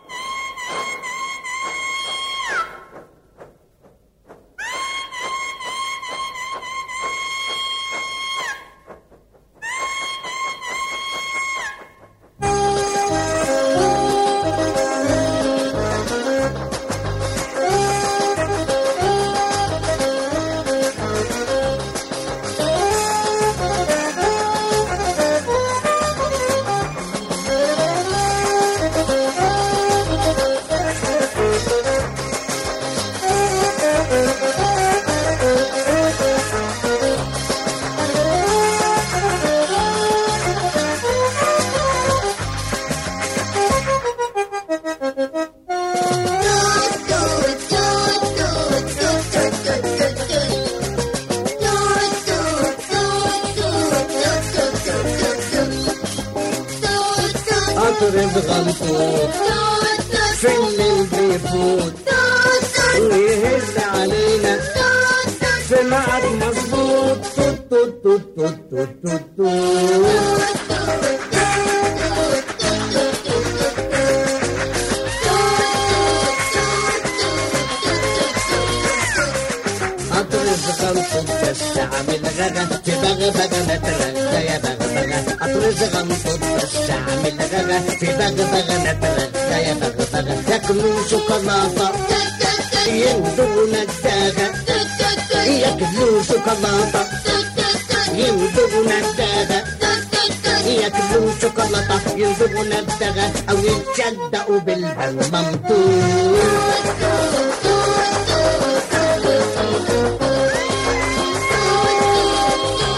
Speaker 14: قطر بغنطوط في الليل بيفوت ويهز علينا في ميعاد مظبوط توت توت توت توت توت توت توت أطرز غنطوط بس عامل غدا في بغبغة نترغى يا بغبغة أطرز غنطوط بس عامل غدا في بغبغة نترغى يا بغبغة ياكلوا شوكولاتة يندوا نداغة ياكلوا شوكولاتة يندوا نداغة ياكلوا شوكولاتة يندوا نداغة أو يتصدقوا بالممطوط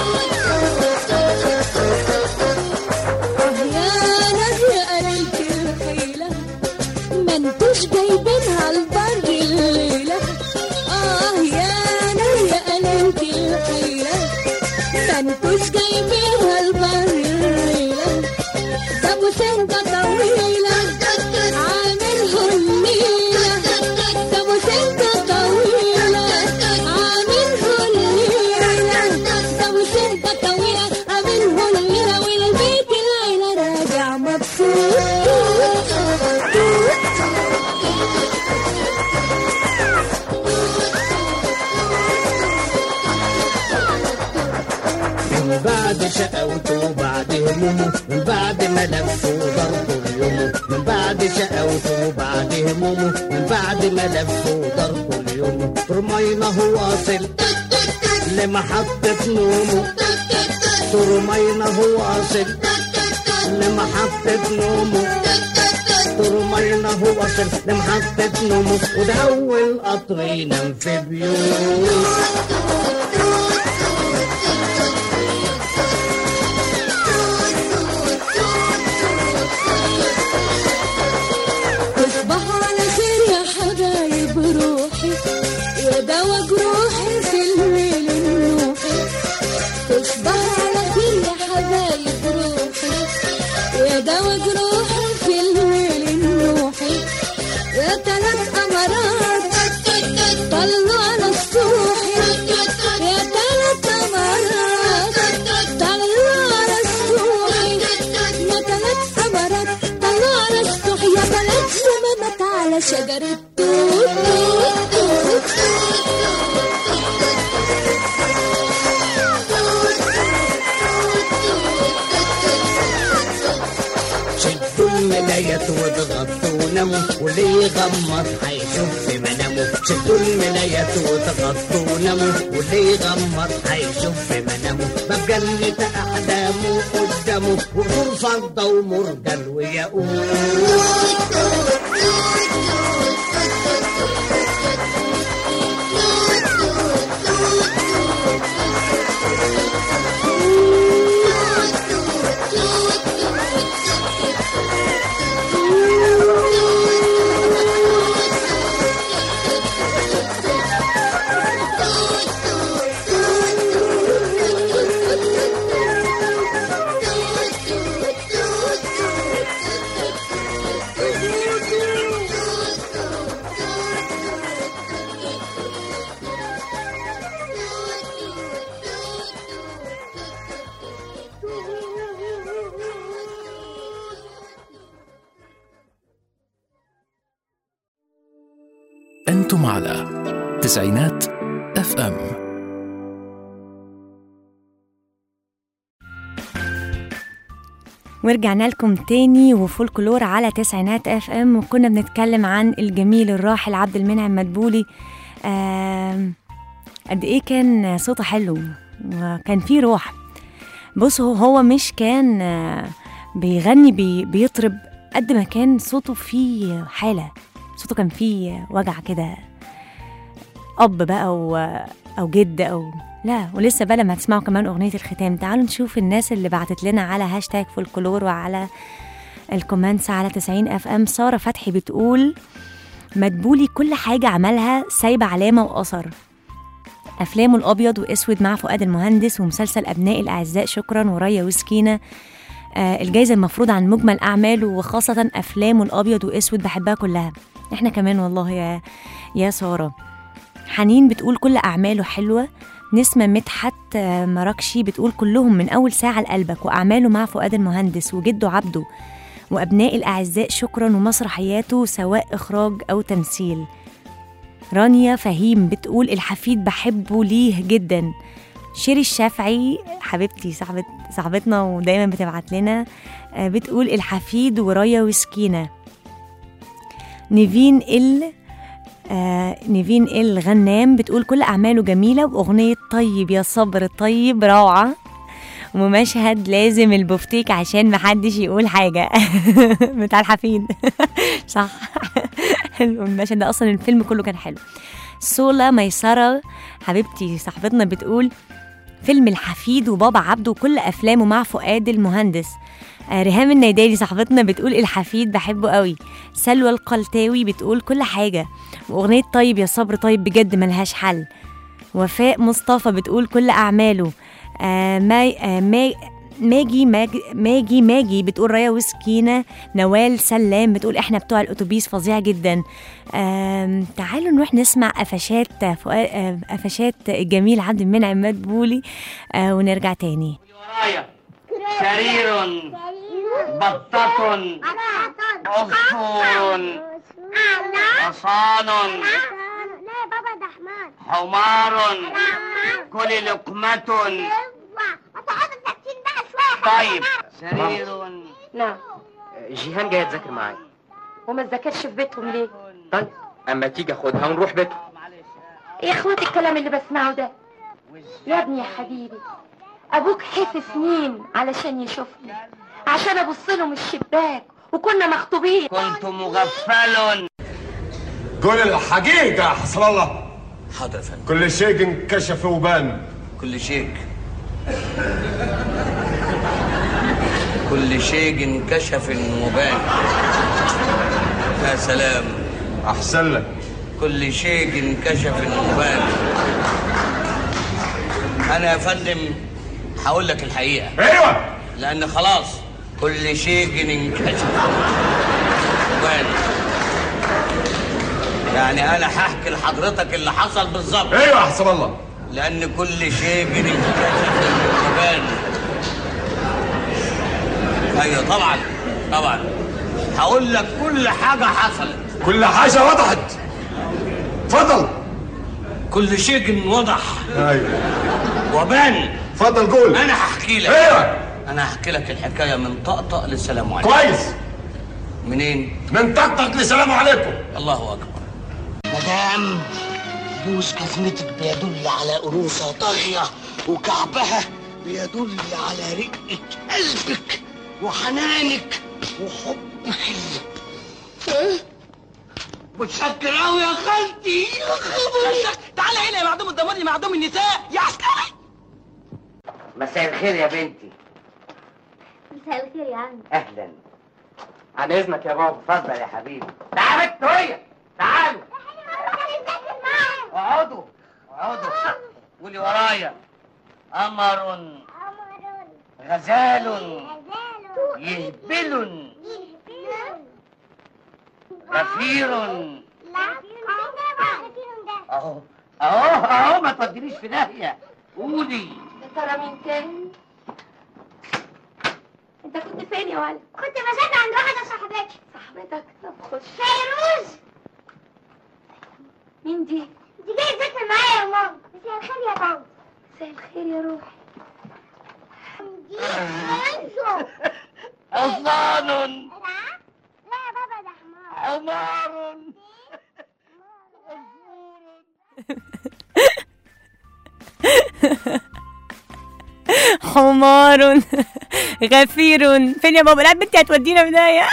Speaker 14: همومه من بعد ما لف ودار طول يومه من بعد شقاوته وبعد همومه من بعد ما لف ودار طول يومه رمينا هو واصل لمحطة نومه ترمينا هو واصل لمحطة نومه ترمينا هو واصل لمحطة نومه وده أول قطر ينام في بيوت
Speaker 13: تصبح على خير يا حبايب روحي يا دوا جروحي في الليل النوحي تصبح على خير يا حبايب روحي يا دوا جروحي في الليل النوحي يا تلات أمارات طلوا على الصوحي يا تلات أمارات طلوا على الصوحي يا تلات أمارات طلوا على الصوحي يا بلد زمامك على شجرة توت توت توت
Speaker 14: شدوا الملايات واضغطوا وناموا واللي يغمض هيشوف في منامه شدوا الملايات واضغطوا وناموا واللي يغمض هيشوف في منامه باب جنة أحلامه قدامه وغور فضة ومرجل وياقوت
Speaker 1: أنتم على تسعينات اف ام
Speaker 2: ورجعنا لكم تاني وفولكلور على تسعينات اف ام وكنا بنتكلم عن الجميل الراحل عبد المنعم مدبولي آم، قد ايه كان صوته حلو وكان فيه روح بصوا هو مش كان آه، بيغني بي بيطرب قد ما كان صوته فيه حالة صوته كان فيه وجع كده أب بقى أو أو جد أو لا ولسه بقى لما هتسمعوا كمان أغنية الختام تعالوا نشوف الناس اللي بعتت لنا على هاشتاج فولكلور وعلى الكومنتس على 90 اف ام سارة فتحي بتقول مدبولي كل حاجة عملها سايبة علامة وأثر أفلامه الأبيض وأسود مع فؤاد المهندس ومسلسل أبناء الأعزاء شكرا وريا وسكينة آه الجايزة المفروض عن مجمل أعماله وخاصة أفلامه الأبيض وأسود بحبها كلها إحنا كمان والله يا يا سارة حنين بتقول كل أعماله حلوة نسمة مدحت آه، مراكشي بتقول كلهم من أول ساعة لقلبك وأعماله مع فؤاد المهندس وجده عبده وأبناء الأعزاء شكرا ومسرحياته سواء إخراج أو تمثيل رانيا فهيم بتقول الحفيد بحبه ليه جدا شيري الشافعي حبيبتي صاحبة صاحبتنا ودايما بتبعت لنا آه، بتقول الحفيد ورايا وسكينة نيفين ال آه نيفين ال غنام بتقول كل أعماله جميلة وأغنية طيب يا صبر طيب روعة ومشهد لازم البفتيك عشان محدش يقول حاجة بتاع الحفيد صح حلو المشهد ده أصلا الفيلم كله كان حلو سولا ميسرة حبيبتي صاحبتنا بتقول فيلم الحفيد وبابا عبده وكل أفلامه مع فؤاد المهندس آه، ريهام النيدالي صاحبتنا بتقول الحفيد بحبه قوي سلوى القلتاوي بتقول كل حاجة وأغنية طيب يا صبر طيب بجد ملهاش حل وفاء مصطفى بتقول كل أعماله آه ماي آه ماي ماجي ماجي ماجي ماجي بتقول ريا وسكينة نوال سلام بتقول احنا بتوع الاتوبيس فظيع جدا آم، تعالوا نروح نسمع قفشات فؤاد آه، قفشات الجميل عبد المنعم مدبولي آه ونرجع تاني
Speaker 15: ورايا سرير بطة عصفور حصان
Speaker 4: لا يا بابا ده حمار
Speaker 15: حمار كل لقمة طيب سرير
Speaker 16: نعم
Speaker 17: جيهان جايه تذاكر معايا
Speaker 16: وما تذاكرش في بيتهم ليه
Speaker 17: طيب اما تيجي اخدها ونروح بيتهم
Speaker 16: ايه اخواتي الكلام اللي بسمعه ده يا ابني يا حبيبي ابوك حس سنين علشان يشوفني عشان ابص له من الشباك وكنا مخطوبين
Speaker 15: كنت مغفل
Speaker 18: قول الحقيقة يا حسن الله
Speaker 19: حاضر يا فندم
Speaker 18: كل شيء انكشف وبان
Speaker 19: كل شيء كل شيء انكشف وبان يا سلام
Speaker 18: احسن لك
Speaker 19: كل شيء انكشف وبان انا يا فندم هقول لك الحقيقه
Speaker 18: ايوه
Speaker 19: لان خلاص كل شيء انكشف وبان يعني انا هحكي لحضرتك اللي حصل بالظبط
Speaker 18: ايوه يا حسن الله
Speaker 19: لان كل شيء انكشف وبان ايوه طبعا طبعا هقول لك كل حاجه حصلت
Speaker 18: كل حاجة وضحت اتفضل
Speaker 19: كل شيء وضح
Speaker 18: ايوه
Speaker 19: وبان
Speaker 18: اتفضل قول
Speaker 19: انا هحكي لك
Speaker 18: ايوه
Speaker 19: انا هحكي لك الحكايه من طقطق للسلام عليكم
Speaker 18: كويس
Speaker 19: منين
Speaker 18: من طقطق لسلام عليكم
Speaker 19: الله اكبر
Speaker 14: مدام بوس جزمتك بيدل على أنوثة طاغية وكعبها بيدل على رقة قلبك وحنانك وحبك
Speaker 15: متشكر قوي يا خالتي يا خبر تعالى هنا يا معدوم الدمار يا معدوم النساء يا عسكري
Speaker 17: مساء الخير يا بنتي
Speaker 4: مساء الخير يا عم
Speaker 17: اهلا عن اذنك يا بابا اتفضل يا حبيبي تعالى بنت هي تعالوا اقعدوا اقعدوا قولي ورايا قمر غزال يهبل غفير اهو اهو اهو ما تودينيش في داهيه قولي
Speaker 16: يا ترى مين تاني انت كنت فين يا ولد
Speaker 4: كنت بذاكر عند واحدة صاحبتي
Speaker 16: صاحبتك طب خش
Speaker 4: فيروز
Speaker 16: مين دي
Speaker 4: دي جاية تذاكر معايا يا ماما مساء الخير يا بابا
Speaker 16: مساء الخير يا روحي
Speaker 4: دي انسو
Speaker 15: حصان
Speaker 4: لا يا بابا ده حمار
Speaker 15: حمار
Speaker 2: حمار غفير فين يا بابا لا بنتي هتودينا بداية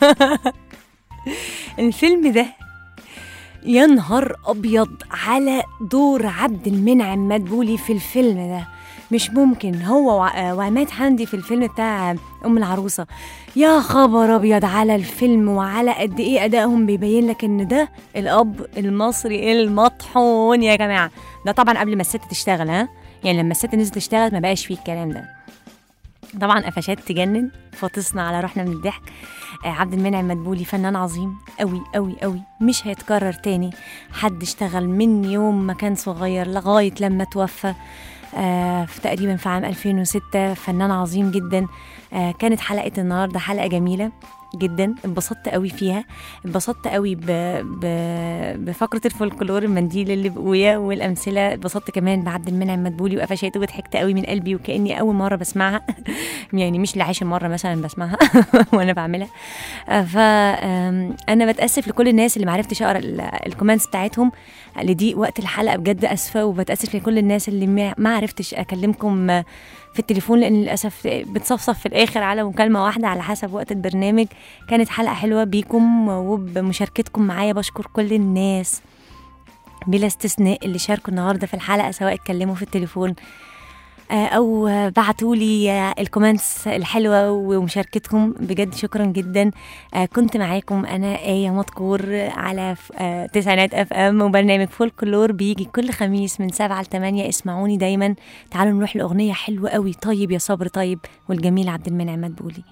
Speaker 2: الفيلم ده يا نهار ابيض على دور عبد المنعم مدبولي في الفيلم ده مش ممكن هو وع- وعماد حمدي في الفيلم بتاع ام العروسه يا خبر ابيض على الفيلم وعلى قد ايه ادائهم بيبين لك ان ده الاب المصري المطحون يا جماعه ده طبعا قبل ما الست تشتغل ها يعني لما الست نزلت تشتغل ما بقاش فيه الكلام ده طبعا قفشات تجنن فطسنا على روحنا من الضحك آه، عبد المنعم مدبولي فنان عظيم قوي قوي قوي مش هيتكرر تاني حد اشتغل من يوم ما كان صغير لغاية لما توفى آه في تقريبا في عام 2006 فنان عظيم جدا آه كانت حلقة النهاردة حلقة جميلة جدا اتبسطت قوي فيها اتبسطت قوي ب... ب... بفقرة الفولكلور المنديل اللي بقويا والأمثلة اتبسطت كمان بعبد المنعم مدبولي وقفشاته وضحكت قوي من قلبي وكأني أول مرة بسمعها يعني مش لعاشر مرة مثلا بسمعها وأنا بعملها آه، ف آم، أنا بتأسف لكل الناس اللي معرفتش أقرأ ال- الكومنتس بتاعتهم لضيق وقت الحلقة بجد أسفة وبتأسف لكل الناس اللي ما ما عرفتش أكلمكم آه، في التليفون لان للاسف بتصفصف في الاخر على مكالمه واحده على حسب وقت البرنامج كانت حلقه حلوه بيكم وبمشاركتكم معايا بشكر كل الناس بلا استثناء اللي شاركوا النهارده في الحلقه سواء اتكلموا في التليفون آه، او بعتوا لي الكومنتس الحلوه ومشاركتكم بجد شكرا جدا آه، كنت معاكم انا ايه مذكور على ف- آه، تسعينات اف ام وبرنامج فولكلور بيجي كل خميس من سبعة ل 8 اسمعوني دايما تعالوا نروح لاغنيه حلوه قوي طيب يا صبر طيب والجميل عبد المنعم مدبولي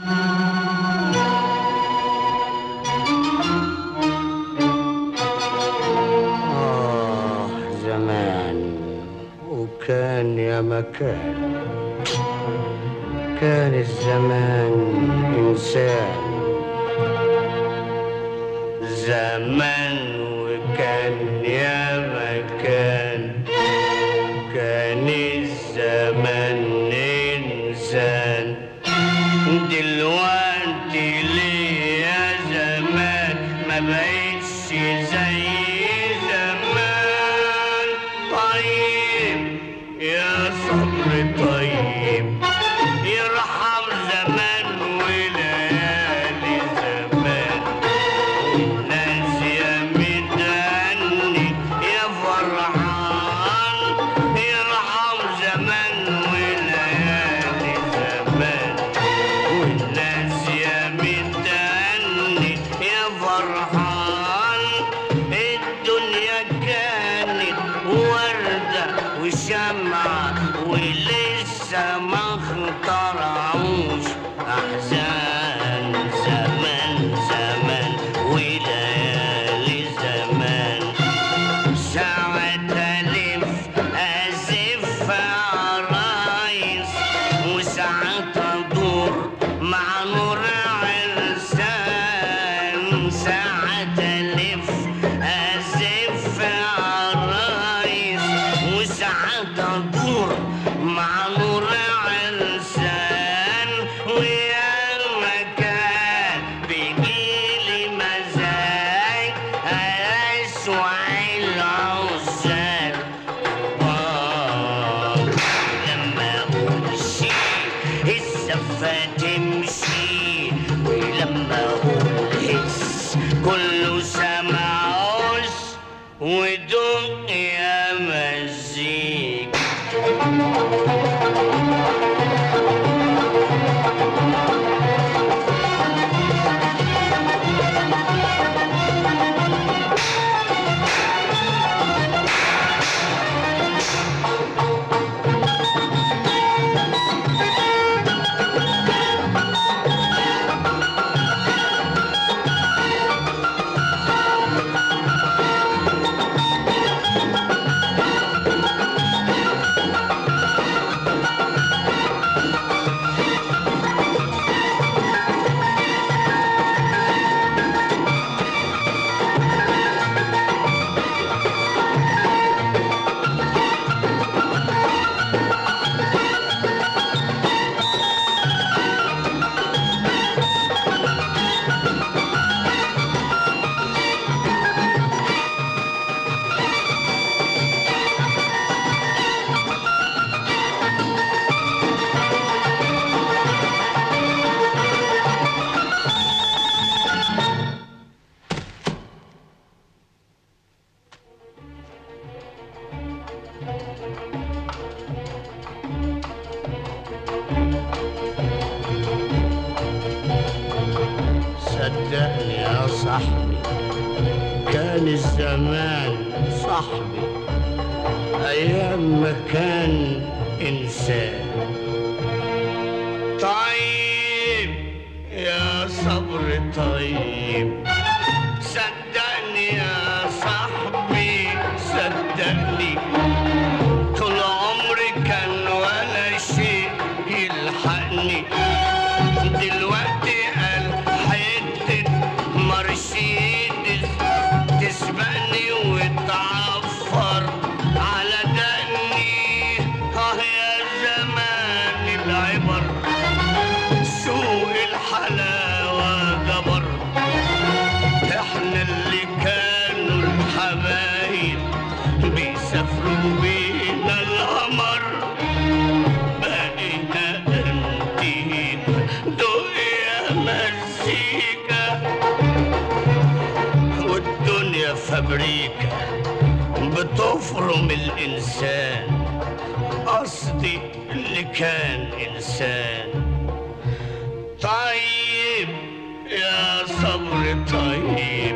Speaker 14: آه زمان وكان يا مكان كان الزمان إنسان زمان وكان يا مكان كان الزمان إنسان
Speaker 20: دلوقتي ليه يا زمان ما بقتش زي زمان طيب يا صبر طيب يرحم زمان وليالي زمان والناس يا متهني يا فرحان يرحم زمان وليالي زمان والناس يا متهني يا فرحان الدنيا كانت وردة وشمعة ولسه ما اخترعوش أحزان زمان زمان وليالي زمان ساعة ألف أزف عرايس وساعات أدور مع نور عرسان ساعة ألف أزف عرايس وساعات أدور مع نور عرسان ويا مكان بيجيلي مزاج أسوع العزال آه لما أقول شي السفة تمشي ولما أقول هس كله سمعوش ودق يا مزيك صدقني يا صاحبي كان الزمان صاحبي أيام ما كان إنسان طيب يا صبر طيب صدقني يا صاحبي صدقني طول عمري كان ولا شيء يلحقني دلوقتي قال حتة مرسيدس تسبقني وتعفر على دقني اه يا زمان العبر سوق الحلاوة جبر احنا اللي كانوا الحبايب بيسافروا بينا القمر بقينا انتين دق يا مزيكا والدنيا فابريكا بتفرم الإنسان قصدي اللي كان إنسان طيب يا صبر طيب